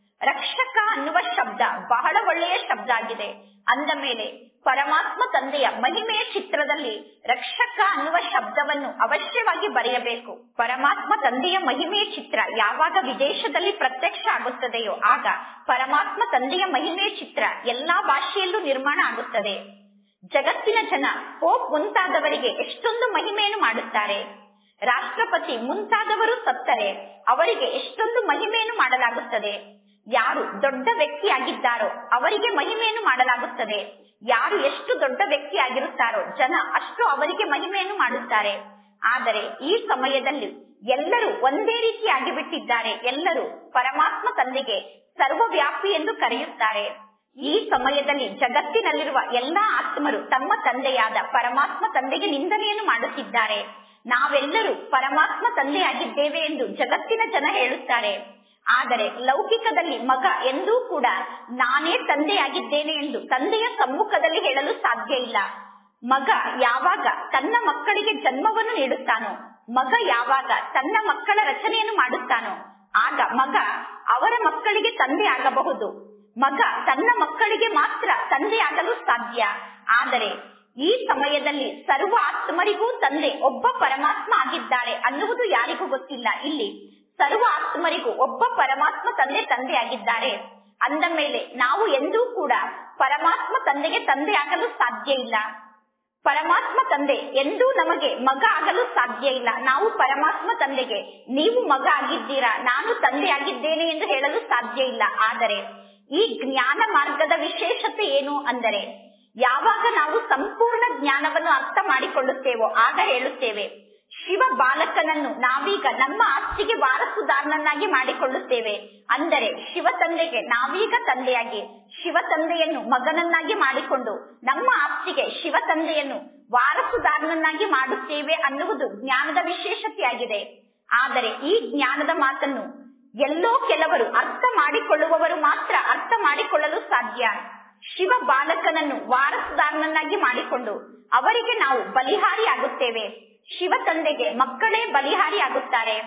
ರಕ್ಷಕ ಅನ್ನುವ ಶಬ್ದ ಬಹಳ ಒಳ್ಳೆಯ ಶಬ್ದ ಆಗಿದೆ ಅಂದ ಮೇಲೆ ಪರಮಾತ್ಮ ತಂದೆಯ ಮಹಿಮೆಯ ಚಿತ್ರದಲ್ಲಿ ರಕ್ಷಕ ಅನ್ನುವ ಶಬ್ದವನ್ನು ಅವಶ್ಯವಾಗಿ ಬರೆಯಬೇಕು ಪರಮಾತ್ಮ ತಂದೆಯ ಮಹಿಮೆಯ ಚಿತ್ರ ಯಾವಾಗ ವಿದೇಶದಲ್ಲಿ ಪ್ರತ್ಯಕ್ಷ ಆಗುತ್ತದೆಯೋ ಆಗ ಪರಮಾತ್ಮ ತಂದೆಯ ಮಹಿಮೆಯ ಚಿತ್ರ ಎಲ್ಲಾ ಭಾಷೆಯಲ್ಲೂ ನಿರ್ಮಾಣ ಆಗುತ್ತದೆ ಜಗತ್ತಿನ ಜನ ಪೋಪ್ ಮುಂತಾದವರಿಗೆ ಎಷ್ಟೊಂದು ಮಹಿಮೆಯನ್ನು ಮಾಡುತ್ತಾರೆ ರಾಷ್ಟ್ರಪತಿ ಮುಂತಾದವರು ಸತ್ತರೆ ಅವರಿಗೆ ಎಷ್ಟೊಂದು ಮಹಿಮೆಯನ್ನು ಮಾಡಲಾಗುತ್ತದೆ ಯಾರು ದೊಡ್ಡ ವ್ಯಕ್ತಿಯಾಗಿದ್ದಾರೋ ಅವರಿಗೆ ಮಹಿಮೆಯನ್ನು ಮಾಡಲಾಗುತ್ತದೆ ಯಾರು ಎಷ್ಟು ದೊಡ್ಡ ವ್ಯಕ್ತಿ ಆಗಿರುತ್ತಾರೋ ಜನ ಅಷ್ಟು ಅವರಿಗೆ ಮಹಿಮೆಯನ್ನು ಮಾಡುತ್ತಾರೆ ಆದರೆ ಈ ಸಮಯದಲ್ಲಿ ಎಲ್ಲರೂ ಒಂದೇ ರೀತಿಯಾಗಿ ಬಿಟ್ಟಿದ್ದಾರೆ ಎಲ್ಲರೂ ಪರಮಾತ್ಮ ತಂದೆಗೆ ಸರ್ವವ್ಯಾಪಿ ಎಂದು ಕರೆಯುತ್ತಾರೆ ಈ ಸಮಯದಲ್ಲಿ ಜಗತ್ತಿನಲ್ಲಿರುವ ಎಲ್ಲಾ ಆತ್ಮರು ತಮ್ಮ ತಂದೆಯಾದ ಪರಮಾತ್ಮ ತಂದೆಗೆ ನಿಂದನೆಯನ್ನು ಮಾಡುತ್ತಿದ್ದಾರೆ ನಾವೆಲ್ಲರೂ ಪರಮಾತ್ಮ ತಂದೆಯಾಗಿದ್ದೇವೆ ಎಂದು ಜಗತ್ತಿನ ಜನ ಹೇಳುತ್ತಾರೆ ಆದರೆ ಲೌಕಿಕದಲ್ಲಿ ಮಗ ಎಂದೂ ಕೂಡ ನಾನೇ ತಂದೆಯಾಗಿದ್ದೇನೆ ಎಂದು ತಂದೆಯ ಸಮ್ಮುಖದಲ್ಲಿ ಹೇಳಲು ಸಾಧ್ಯ ಇಲ್ಲ ಮಗ ಯಾವಾಗ ತನ್ನ ಮಕ್ಕಳಿಗೆ ಜನ್ಮವನ್ನು ನೀಡುತ್ತಾನೋ ಮಗ ಯಾವಾಗ ತನ್ನ ಮಕ್ಕಳ ರಚನೆಯನ್ನು ಮಾಡುತ್ತಾನೋ ಆಗ ಮಗ ಅವರ ಮಕ್ಕಳಿಗೆ ತಂದೆ ಆಗಬಹುದು ಮಗ ತನ್ನ ಮಕ್ಕಳಿಗೆ ಮಾತ್ರ ತಂದೆಯಾಗಲು ಸಾಧ್ಯ ಆದರೆ ಈ ಸಮಯದಲ್ಲಿ ಸರ್ವ ಆತ್ಮರಿಗೂ ತಂದೆ ಒಬ್ಬ ಪರಮಾತ್ಮ ಆಗಿದ್ದಾರೆ ಅನ್ನುವುದು ಯಾರಿಗೂ ಗೊತ್ತಿಲ್ಲ ಇಲ್ಲಿ ಸರ್ವ ಆತ್ಮರಿಗೂ ಒಬ್ಬ ಪರಮಾತ್ಮ ತಂದೆ ತಂದೆ ಆಗಿದ್ದಾರೆ ಅಂದ ಮೇಲೆ ನಾವು ಎಂದೂ ಕೂಡ ಪರಮಾತ್ಮ ತಂದೆಗೆ ತಂದೆ ಆಗಲು ಸಾಧ್ಯ ಇಲ್ಲ ಪರಮಾತ್ಮ ತಂದೆ ಎಂದೂ ನಮಗೆ ಮಗ ಆಗಲು ಸಾಧ್ಯ ಇಲ್ಲ ನಾವು ಪರಮಾತ್ಮ ತಂದೆಗೆ ನೀವು ಮಗ ಆಗಿದ್ದೀರಾ ನಾನು ತಂದೆ ಆಗಿದ್ದೇನೆ ಎಂದು ಹೇಳಲು ಸಾಧ್ಯ ಇಲ್ಲ ಆದರೆ ಈ ಜ್ಞಾನ ಮಾರ್ಗದ ವಿಶೇಷತೆ ಏನು ಅಂದರೆ ಯಾವಾಗ ನಾವು ಸಂಪೂರ್ಣ ಜ್ಞಾನವನ್ನು ಅರ್ಥ ಮಾಡಿಕೊಳ್ಳುತ್ತೇವೋ ಆಗ ಹೇಳುತ್ತೇವೆ ಶಿವ ಬಾಲಕನನ್ನು ನಾವೀಗ ನಮ್ಮ ಆಸ್ತಿಗೆ ವಾರಸುದಾರನನ್ನಾಗಿ ಮಾಡಿಕೊಳ್ಳುತ್ತೇವೆ ಅಂದರೆ ಶಿವ ತಂದೆಗೆ ನಾವೀಗ ತಂದೆಯಾಗಿ ಶಿವ ತಂದೆಯನ್ನು ಮಗನನ್ನಾಗಿ ಮಾಡಿಕೊಂಡು ನಮ್ಮ ಆಸ್ತಿಗೆ ಶಿವ ತಂದೆಯನ್ನು ವಾರಸುದಾರನನ್ನಾಗಿ ಮಾಡುತ್ತೇವೆ ಅನ್ನುವುದು ಜ್ಞಾನದ ವಿಶೇಷತೆಯಾಗಿದೆ ಆದರೆ ಈ ಜ್ಞಾನದ ಮಾತನ್ನು ಎಲ್ಲೋ ಕೆಲವರು ಅರ್ಥ ಮಾಡಿಕೊಳ್ಳುವವರು ಮಾತ್ರ ಅರ್ಥ ಮಾಡಿಕೊಳ್ಳಲು ಸಾಧ್ಯ ಶಿವ ಬಾಲಕನನ್ನು ವಾರಸುದಾರನನ್ನಾಗಿ ಮಾಡಿಕೊಂಡು ಅವರಿಗೆ ನಾವು ಬಲಿಹಾರಿ ಆಗುತ್ತೇವೆ ಶಿವ ತಂದೆಗೆ ಮಕ್ಕಳೇ ಬಲಿಹಾರಿ ಆಗುತ್ತಾರೆ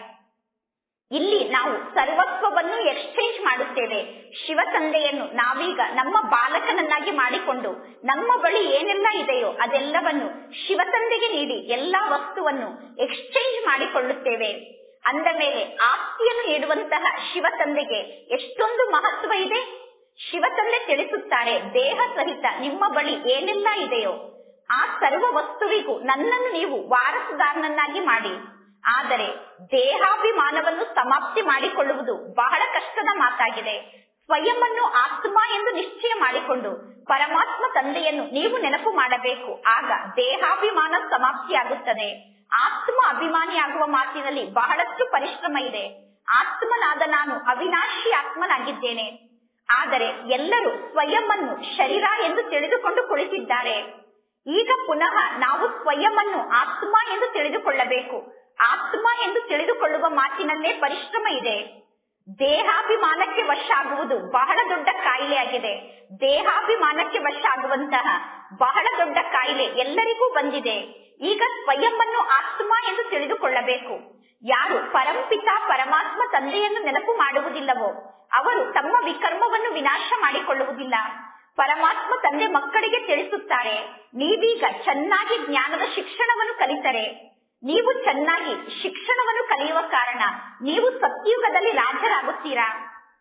ಇಲ್ಲಿ ನಾವು ಸರ್ವಸ್ವವನ್ನು ಎಕ್ಸ್ಚೇಂಜ್ ಮಾಡುತ್ತೇವೆ ಶಿವ ತಂದೆಯನ್ನು ನಾವೀಗ ನಮ್ಮ ಬಾಲಕನನ್ನಾಗಿ ಮಾಡಿಕೊಂಡು ನಮ್ಮ ಬಳಿ ಏನೆಲ್ಲ ಇದೆಯೋ ಅದೆಲ್ಲವನ್ನು ಶಿವ ತಂದೆಗೆ ನೀಡಿ ಎಲ್ಲಾ ವಸ್ತುವನ್ನು ಎಕ್ಸ್ಚೇಂಜ್ ಮಾಡಿಕೊಳ್ಳುತ್ತೇವೆ ಅಂದ ಮೇಲೆ ಆಸ್ತಿಯನ್ನು ನೀಡುವಂತಹ ಶಿವ ತಂದೆಗೆ ಎಷ್ಟೊಂದು ಮಹತ್ವ ಇದೆ ಶಿವ ತಂದೆ ತಿಳಿಸುತ್ತಾರೆ ದೇಹ ಸಹಿತ ನಿಮ್ಮ ಬಳಿ ಏನೆಲ್ಲ ಇದೆಯೋ ಆ ಸರ್ವ ವಸ್ತುವಿಗೂ ನನ್ನನ್ನು ನೀವು ವಾರಸುದಾರನನ್ನಾಗಿ ಮಾಡಿ ಆದರೆ ದೇಹಾಭಿಮಾನವನ್ನು ಸಮಾಪ್ತಿ ಮಾಡಿಕೊಳ್ಳುವುದು ಬಹಳ ಕಷ್ಟದ ಮಾತಾಗಿದೆ ಸ್ವಯಂವನ್ನು ಆತ್ಮ ಎಂದು ನಿಶ್ಚಯ ಮಾಡಿಕೊಂಡು ಪರಮಾತ್ಮ ತಂದೆಯನ್ನು ನೀವು ನೆನಪು ಮಾಡಬೇಕು ಆಗ ದೇಹಾಭಿಮಾನ ಸಮಾಪ್ತಿಯಾಗುತ್ತದೆ ಆತ್ಮ ಅಭಿಮಾನಿಯಾಗುವ ಮಾತಿನಲ್ಲಿ ಬಹಳಷ್ಟು ಪರಿಶ್ರಮ ಇದೆ ಆತ್ಮನಾದ ನಾನು ಅವಿನಾಶಿ ಆತ್ಮನಾಗಿದ್ದೇನೆ ಆದರೆ ಎಲ್ಲರೂ ಸ್ವಯಂವನ್ನು ಶರೀರ ಎಂದು ತಿಳಿದುಕೊಂಡು ಕುಳಿತಿದ್ದಾರೆ ಈಗ ಪುನಃ ನಾವು ಸ್ವಯಂವನ್ನು ಆತ್ಮ ಎಂದು ತಿಳಿದುಕೊಳ್ಳಬೇಕು ಆತ್ಮ ಎಂದು ತಿಳಿದುಕೊಳ್ಳುವ ಮಾತಿನಲ್ಲೇ ಪರಿಶ್ರಮ ಇದೆ ದೇಹಾಭಿಮಾನಕ್ಕೆ ವಶ ಆಗುವುದು ಬಹಳ ದೊಡ್ಡ ಕಾಯಿಲೆಯಾಗಿದೆ ದೇಹಾಭಿಮಾನಕ್ಕೆ ವಶ ಆಗುವಂತಹ ಬಹಳ ದೊಡ್ಡ ಕಾಯಿಲೆ ಎಲ್ಲರಿಗೂ ಬಂದಿದೆ ಈಗ ಸ್ವಯಂವನ್ನು ಆತ್ಮ ಎಂದು ತಿಳಿದುಕೊಳ್ಳಬೇಕು ಯಾರು ಪರಂಪಿತ ಪರಮಾತ್ಮ ತಂದೆಯನ್ನು ನೆನಪು ಮಾಡುವುದಿಲ್ಲವೋ ಅವರು ತಮ್ಮ ವಿಕರ್ಮವನ್ನು ವಿನಾಶ ಮಾಡಿಕೊಳ್ಳುವುದಿಲ್ಲ ಪರಮಾತ್ಮ ತಂದೆ ಮಕ್ಕಳಿಗೆ ತಿಳಿಸುತ್ತಾರೆ ನೀವೀಗ ಚೆನ್ನಾಗಿ ಜ್ಞಾನದ ಶಿಕ್ಷಣವನ್ನು ಕಲಿತರೆ ನೀವು ಚೆನ್ನಾಗಿ ಶಿಕ್ಷಣವನ್ನು ಕಲಿಯುವ ಕಾರಣ ನೀವು ಸತ್ಯುಗದಲ್ಲಿ ರಾಜರಾಗುತ್ತೀರಾ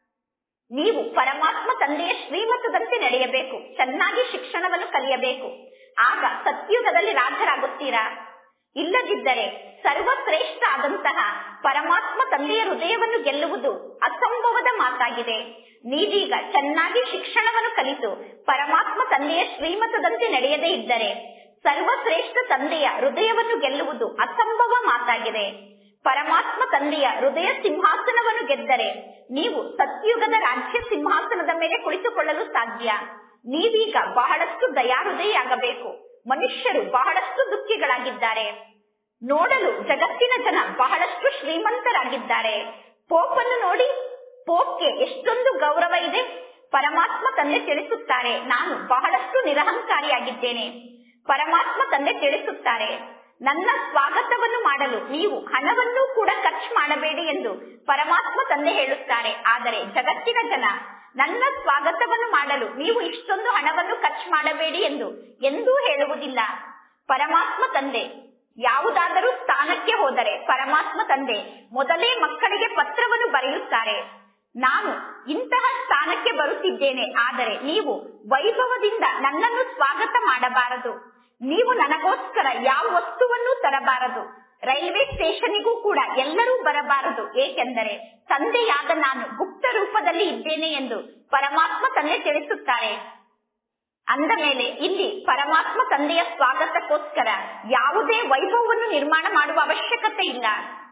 ನೀವು ಪರಮಾತ್ಮ ತಂದೆಯ ಶ್ರೀಮತದಂತೆ ನಡೆಯಬೇಕು ಚೆನ್ನಾಗಿ ಶಿಕ್ಷಣವನ್ನು ಕಲಿಯಬೇಕು ಆಗ ಸತ್ಯುಗದಲ್ಲಿ ರಾಜರಾಗುತ್ತೀರಾ ಇಲ್ಲದಿದ್ದರೆ ಸರ್ವಶ್ರೇಷ್ಠ ಆದಂತಹ ಪರಮಾತ್ಮ ತಂದೆಯ ಹೃದಯವನ್ನು ಗೆಲ್ಲುವುದು ಅಸಂಭವದ ಮಾತಾಗಿದೆ ನೀವೀಗ ಚೆನ್ನಾಗಿ ಶಿಕ್ಷಣವನ್ನು ಕಲಿತು ಪರಮಾತ್ಮ ತಂದೆಯ ಶ್ರೀಮತದಂತೆ ನಡೆಯದೇ ಇದ್ದರೆ ಸರ್ವಶ್ರೇಷ್ಠ ತಂದೆಯ ಹೃದಯವನ್ನು ಗೆಲ್ಲುವುದು ಅಸಂಭವ ಮಾತಾಗಿದೆ ಪರಮಾತ್ಮ ತಂದೆಯ ಹೃದಯ ಸಿಂಹಾಸನವನ್ನು ಗೆದ್ದರೆ ನೀವು ಸತ್ಯುಗದ ರಾಜ್ಯ ಸಿಂಹಾಸನದ ಮೇಲೆ ಕುಳಿತುಕೊಳ್ಳಲು ಸಾಧ್ಯ ನೀವೀಗ ಬಹಳಷ್ಟು ದಯಾಹೃದಯಾಗಬೇಕು ಮನುಷ್ಯರು ಬಹಳಷ್ಟು ದುಃಖಿಗಳಾಗಿದ್ದಾರೆ ನೋಡಲು ಜಗತ್ತಿನ ಜನ ಬಹಳಷ್ಟು ಶ್ರೀಮಂತರಾಗಿದ್ದಾರೆ ಪೋಪನ್ನು ನೋಡಿ ಪೋಪ್ಗೆ ಎಷ್ಟೊಂದು ಗೌರವ ಇದೆ ಪರಮಾತ್ಮ ತಂದೆ ತಿಳಿಸುತ್ತಾರೆ ನಾನು ಬಹಳಷ್ಟು ನಿರಹಂಕಾರಿಯಾಗಿದ್ದೇನೆ ಪರಮಾತ್ಮ ತಂದೆ ತಿಳಿಸುತ್ತಾರೆ ನನ್ನ ಸ್ವಾಗತವನ್ನು ಮಾಡಲು ನೀವು ಹಣವನ್ನೂ ಕೂಡ ಖರ್ಚು ಮಾಡಬೇಡಿ ಎಂದು ಪರಮಾತ್ಮ ತಂದೆ ಹೇಳುತ್ತಾರೆ ಆದರೆ ಜಗತ್ತಿನ ಜನ ನನ್ನ ಸ್ವಾಗತವನ್ನು ಮಾಡಲು ನೀವು ಇಷ್ಟೊಂದು ಹಣವನ್ನು ಖರ್ಚು ಮಾಡಬೇಡಿ ಎಂದು ಎಂದೂ ಹೇಳುವುದಿಲ್ಲ ಪರಮಾತ್ಮ ತಂದೆ ಯಾವುದಾದರೂ ಸ್ಥಾನಕ್ಕೆ ಹೋದರೆ ಪರಮಾತ್ಮ ತಂದೆ ಮೊದಲೇ ಮಕ್ಕಳಿಗೆ ಪತ್ರವನ್ನು ಬರೆಯುತ್ತಾರೆ ನಾನು ಇಂತಹ ಸ್ಥಾನಕ್ಕೆ ಬರುತ್ತಿದ್ದೇನೆ ಆದರೆ ನೀವು ವೈಭವದಿಂದ ನನ್ನನ್ನು ಸ್ವಾಗತ ಮಾಡಬಾರದು ನೀವು ನನಗೋಸ್ಕರ ಯಾವ ವಸ್ತುವನ್ನೂ ತರಬಾರದು ರೈಲ್ವೆ ಸ್ಟೇಷನ್ಗೂ ಕೂಡ ಎಲ್ಲರೂ ಬರಬಾರದು ಏಕೆಂದರೆ ತಂದೆಯಾದ ನಾನು ಗುಪ್ತ ರೂಪದಲ್ಲಿ ಇದ್ದೇನೆ ಎಂದು ಪರಮಾತ್ಮ ತಂದೆ ತಿಳಿಸುತ್ತಾರೆ ಅಂದ ಮೇಲೆ ಇಲ್ಲಿ ಪರಮಾತ್ಮ ತಂದೆಯ ಸ್ವಾಗತಕ್ಕೋಸ್ಕರ ಯಾವುದೇ ವೈಭವವನ್ನು ನಿರ್ಮಾಣ ಮಾಡುವ ಅವಶ್ಯಕತೆ ಇಲ್ಲ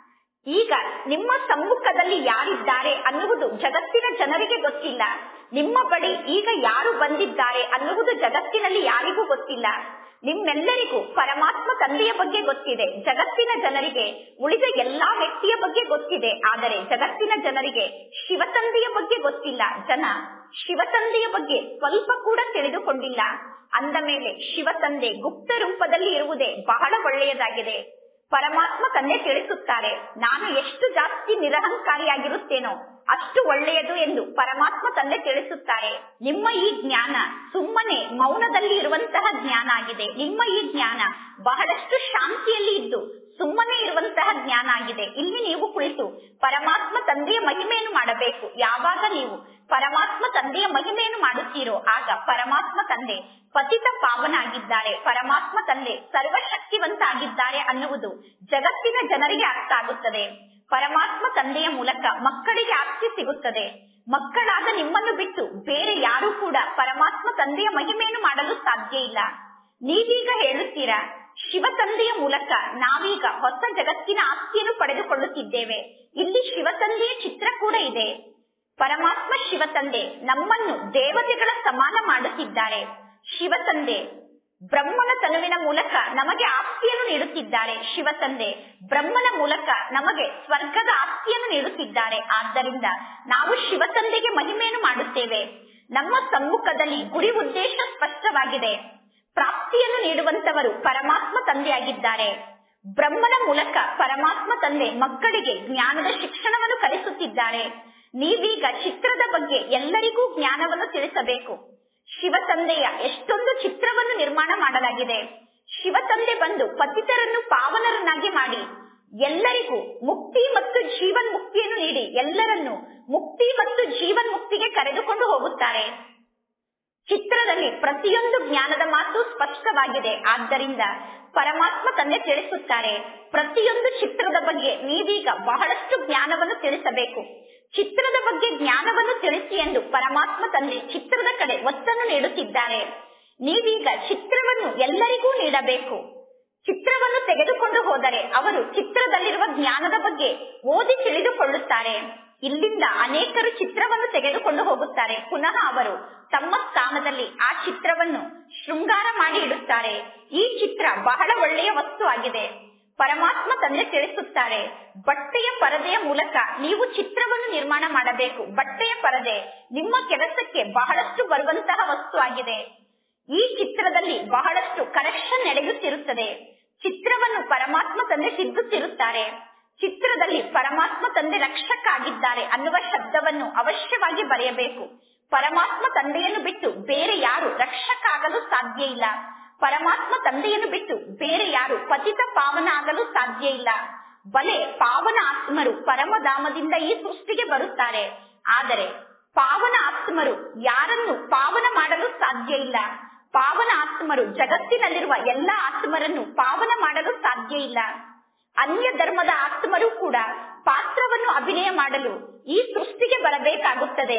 ಈಗ ನಿಮ್ಮ ಸಮ್ಮುಖದಲ್ಲಿ ಯಾರಿದ್ದಾರೆ ಅನ್ನುವುದು ಜಗತ್ತಿನ ಜನರಿಗೆ ಗೊತ್ತಿಲ್ಲ ನಿಮ್ಮ ಬಳಿ ಈಗ ಯಾರು ಬಂದಿದ್ದಾರೆ ಅನ್ನುವುದು ಜಗತ್ತಿನಲ್ಲಿ ಯಾರಿಗೂ ಗೊತ್ತಿಲ್ಲ ನಿಮ್ಮೆಲ್ಲರಿಗೂ ಪರಮಾತ್ಮ ತಂದೆಯ ಬಗ್ಗೆ ಗೊತ್ತಿದೆ ಜಗತ್ತಿನ ಜನರಿಗೆ ಉಳಿದ ಎಲ್ಲಾ ವ್ಯಕ್ತಿಯ ಬಗ್ಗೆ ಗೊತ್ತಿದೆ ಆದರೆ ಜಗತ್ತಿನ ಜನರಿಗೆ ಶಿವತಂದೆಯ ಬಗ್ಗೆ ಗೊತ್ತಿಲ್ಲ ಜನ ಶಿವತಂದೆಯ ಬಗ್ಗೆ ಸ್ವಲ್ಪ ಕೂಡ ತಿಳಿದುಕೊಂಡಿಲ್ಲ ಅಂದ ಮೇಲೆ ಶಿವತಂದೆ ಗುಪ್ತ ರೂಪದಲ್ಲಿ ಇರುವುದೇ ಬಹಳ ಒಳ್ಳೆಯದಾಗಿದೆ ಪರಮಾತ್ಮ ತಂದೆ ತಿಳಿಸುತ್ತಾರೆ ನಾನು ಎಷ್ಟು ಜಾಸ್ತಿ ನಿರಹಂಕಾರಿಯಾಗಿರುತ್ತೇನೋ ಅಷ್ಟು ಒಳ್ಳೆಯದು ಎಂದು ಪರಮಾತ್ಮ ತಂದೆ ತಿಳಿಸುತ್ತಾರೆ ನಿಮ್ಮ ಈ ಜ್ಞಾನ ಸುಮ್ಮನೆ ಮೌನದಲ್ಲಿ ಇರುವಂತಹ ಜ್ಞಾನ ಆಗಿದೆ ನಿಮ್ಮ ಈ ಜ್ಞಾನ ಬಹಳಷ್ಟು ಶಾಂತಿಯಲ್ಲಿ ಇದ್ದು ಸುಮ್ಮನೆ ಇರುವಂತಹ ಜ್ಞಾನ ಆಗಿದೆ ಇಲ್ಲಿ ನೀವು ಕುಳಿತು ಪರಮಾತ್ಮ ತಂದೆಯ ಮಹಿಮೆಯನ್ನು ಮಾಡಬೇಕು ಯಾವಾಗ ನೀವು ಪರಮಾತ್ಮ ತಂದೆಯ ಮಹಿಮೆಯನ್ನು ಮಾಡುತ್ತೀರೋ ಆಗ ಪರಮಾತ್ಮ ತಂದೆ ಪತಿತ ಪಾವನ ಆಗಿದ್ದಾರೆ ಪರಮಾತ್ಮ ತಂದೆ ಸರ್ವಶಕ್ತಿವಂತ ಆಗಿದ್ದಾರೆ ಅನ್ನುವುದು ಜಗತ್ತಿನ ಜನರಿಗೆ ಅರ್ಥ ಆಗುತ್ತದೆ ಪರಮಾತ್ಮ ತಂದೆಯ ಮೂಲಕ ಮಕ್ಕಳಿಗೆ ಆಸ್ತಿ ಸಿಗುತ್ತದೆ ಮಕ್ಕಳಾದ ನಿಮ್ಮನ್ನು ಬಿಟ್ಟು ಬೇರೆ ಯಾರೂ ಕೂಡ ಪರಮಾತ್ಮ ತಂದೆಯ ಮಹಿಮೆಯನ್ನು ಮಾಡಲು ಸಾಧ್ಯ ಇಲ್ಲ ನೀವೀಗ ಹೇಳುತ್ತೀರಾ ಶಿವ ತಂದೆಯ ಮೂಲಕ ನಾವೀಗ ಹೊಸ ಜಗತ್ತಿನ ಆಸ್ತಿಯನ್ನು ಪಡೆದುಕೊಳ್ಳುತ್ತಿದ್ದೇವೆ ಇಲ್ಲಿ ಶಿವ ತಂದೆಯ ಚಿತ್ರ ಕೂಡ ಇದೆ ಪರಮಾತ್ಮ ಶಿವ ತಂದೆ ನಮ್ಮನ್ನು ದೇವತೆಗಳ ಸಮಾನ ಮಾಡುತ್ತಿದ್ದಾರೆ ಶಿವ ತಂದೆ ಬ್ರಹ್ಮನ ತನುವಿನ ಮೂಲಕ ನಮಗೆ ಆಸ್ತಿಯನ್ನು ನೀಡುತ್ತಿದ್ದಾರೆ ಶಿವ ತಂದೆ ಬ್ರಹ್ಮನ ಮೂಲಕ ನಮಗೆ ಸ್ವರ್ಗದ ಆಸ್ತಿಯನ್ನು ನೀಡುತ್ತಿದ್ದಾರೆ ಆದ್ದರಿಂದ ನಾವು ಶಿವ ತಂದೆಗೆ ಮಹಿಮೆಯನ್ನು ಮಾಡುತ್ತೇವೆ ನಮ್ಮ ಸಮ್ಮುಖದಲ್ಲಿ ಗುರಿ ಉದ್ದೇಶ ಸ್ಪಷ್ಟವಾಗಿದೆ ಪ್ರಾಪ್ತಿಯನ್ನು ನೀಡುವಂತವರು ಪರಮಾತ್ಮ ತಂದೆಯಾಗಿದ್ದಾರೆ ಬ್ರಹ್ಮನ ಮೂಲಕ ಪರಮಾತ್ಮ ತಂದೆ ಮಕ್ಕಳಿಗೆ ಜ್ಞಾನದ ಶಿಕ್ಷಣವನ್ನು ಕಲಿಸುತ್ತಿದ್ದಾರೆ ನೀವೀಗ ಚಿತ್ರದ ಬಗ್ಗೆ ಎಲ್ಲರಿಗೂ ಜ್ಞಾನವನ್ನು ತಿಳಿಸಬೇಕು ಶಿವ ತಂದೆಯ ಎಷ್ಟೊಂದು ಚಿತ್ರವನ್ನು ನಿರ್ಮಾಣ ಮಾಡಲಾಗಿದೆ ಶಿವ ತಂದೆ ಬಂದು ಪತಿತರನ್ನು ಪಾವನರನ್ನಾಗಿ ಮಾಡಿ ಎಲ್ಲರಿಗೂ ಮುಕ್ತಿ ಮತ್ತು ಜೀವನ್ ಮುಕ್ತಿಯನ್ನು ನೀಡಿ ಎಲ್ಲರನ್ನು ಮುಕ್ತಿ ಮತ್ತು ಜೀವನ್ ಮುಕ್ತಿಗೆ ಕರೆದುಕೊಂಡು ಹೋಗುತ್ತಾರೆ ಚಿತ್ರದಲ್ಲಿ ಪ್ರತಿಯೊಂದು ಜ್ಞಾನದ ಮಾತು ಸ್ಪಷ್ಟವಾಗಿದೆ ಆದ್ದರಿಂದ ಪರಮಾತ್ಮ ತಂದೆ ತಿಳಿಸುತ್ತಾರೆ ಪ್ರತಿಯೊಂದು ಚಿತ್ರದ ಬಗ್ಗೆ ನೀವೀಗ ಬಹಳಷ್ಟು ಜ್ಞಾನವನ್ನು ತಿಳಿಸಬೇಕು ಚಿತ್ರದ ಬಗ್ಗೆ ಜ್ಞಾನವನ್ನು ತಿಳಿಸಿ ಎಂದು ಪರಮಾತ್ಮ ತಂದೆ ಚಿತ್ರದ ಕಡೆ ಒತ್ತನ್ನು ನೀಡುತ್ತಿದ್ದಾರೆ ನೀವೀಗ ಚಿತ್ರವನ್ನು ಎಲ್ಲರಿಗೂ ನೀಡಬೇಕು ಚಿತ್ರವನ್ನು ತೆಗೆದುಕೊಂಡು ಹೋದರೆ ಅವರು ಚಿತ್ರದಲ್ಲಿರುವ ಜ್ಞಾನದ ಬಗ್ಗೆ ಓದಿ ತಿಳಿದುಕೊಳ್ಳುತ್ತಾರೆ ಇಲ್ಲಿಂದ ಅನೇಕರು ಚಿತ್ರವನ್ನು ತೆಗೆದುಕೊಂಡು ಹೋಗುತ್ತಾರೆ ಪುನಃ ಅವರು ತಮ್ಮ ಸ್ಥಾನದಲ್ಲಿ ಆ ಚಿತ್ರವನ್ನು ಶೃಂಗಾರ ಮಾಡಿ ಇಡುತ್ತಾರೆ ಈ ಚಿತ್ರ ಬಹಳ ಒಳ್ಳೆಯ ವಸ್ತು ಆಗಿದೆ ಪರಮಾತ್ಮ ತಂದೆ ತಿಳಿಸುತ್ತಾರೆ ಬಟ್ಟೆಯ ಪರದೆಯ ಮೂಲಕ ನೀವು ಚಿತ್ರವನ್ನು ನಿರ್ಮಾಣ ಮಾಡಬೇಕು ಬಟ್ಟೆಯ ಪರದೆ ನಿಮ್ಮ ಕೆಲಸಕ್ಕೆ ಬಹಳಷ್ಟು ಬರುವಂತಹ ವಸ್ತು ಆಗಿದೆ ಈ ಚಿತ್ರದಲ್ಲಿ ಬಹಳಷ್ಟು ಕರೆಕ್ಷನ್ ನಡೆಯುತ್ತಿರುತ್ತದೆ ಚಿತ್ರವನ್ನು ಪರಮಾತ್ಮ ತಂದೆ ತಿದ್ದುತ್ತಿರುತ್ತಾರೆ ಚಿತ್ರದಲ್ಲಿ ಪರಮಾತ್ಮ ತಂದೆ ರಕ್ಷಕ ಆಗಿದ್ದಾರೆ ಅನ್ನುವ ಶಬ್ದವನ್ನು ಅವಶ್ಯವಾಗಿ ಬರೆಯಬೇಕು ಪರಮಾತ್ಮ ತಂದೆಯನ್ನು ಬಿಟ್ಟು ಬೇರೆ ಯಾರು ರಕ್ಷಕ ಆಗಲು ಸಾಧ್ಯ ಇಲ್ಲ ಪರಮಾತ್ಮ ತಂದೆಯನ್ನು ಬಿಟ್ಟು ಬೇರೆ ಯಾರು ಪತಿತ ಪಾವನ ಆಗಲು ಸಾಧ್ಯ ಇಲ್ಲ ಬಲೆ ಪಾವನ ಆತ್ಮರು ಪರಮಧಾಮದಿಂದ ಈ ಸೃಷ್ಟಿಗೆ ಬರುತ್ತಾರೆ ಆದರೆ ಪಾವನ ಆತ್ಮರು ಯಾರನ್ನು ಪಾವನ ಮಾಡಲು ಸಾಧ್ಯ ಇಲ್ಲ ಪಾವನ ಆತ್ಮರು ಜಗತ್ತಿನಲ್ಲಿರುವ ಎಲ್ಲಾ ಆತ್ಮರನ್ನು ಪಾವನ ಮಾಡಲು ಸಾಧ್ಯ ಇಲ್ಲ ಅನ್ಯ ಧರ್ಮದ ಆತ್ಮರು ಕೂಡ ಪಾತ್ರವನ್ನು ಅಭಿನಯ ಮಾಡಲು ಈ ಸೃಷ್ಟಿಗೆ ಬರಬೇಕಾಗುತ್ತದೆ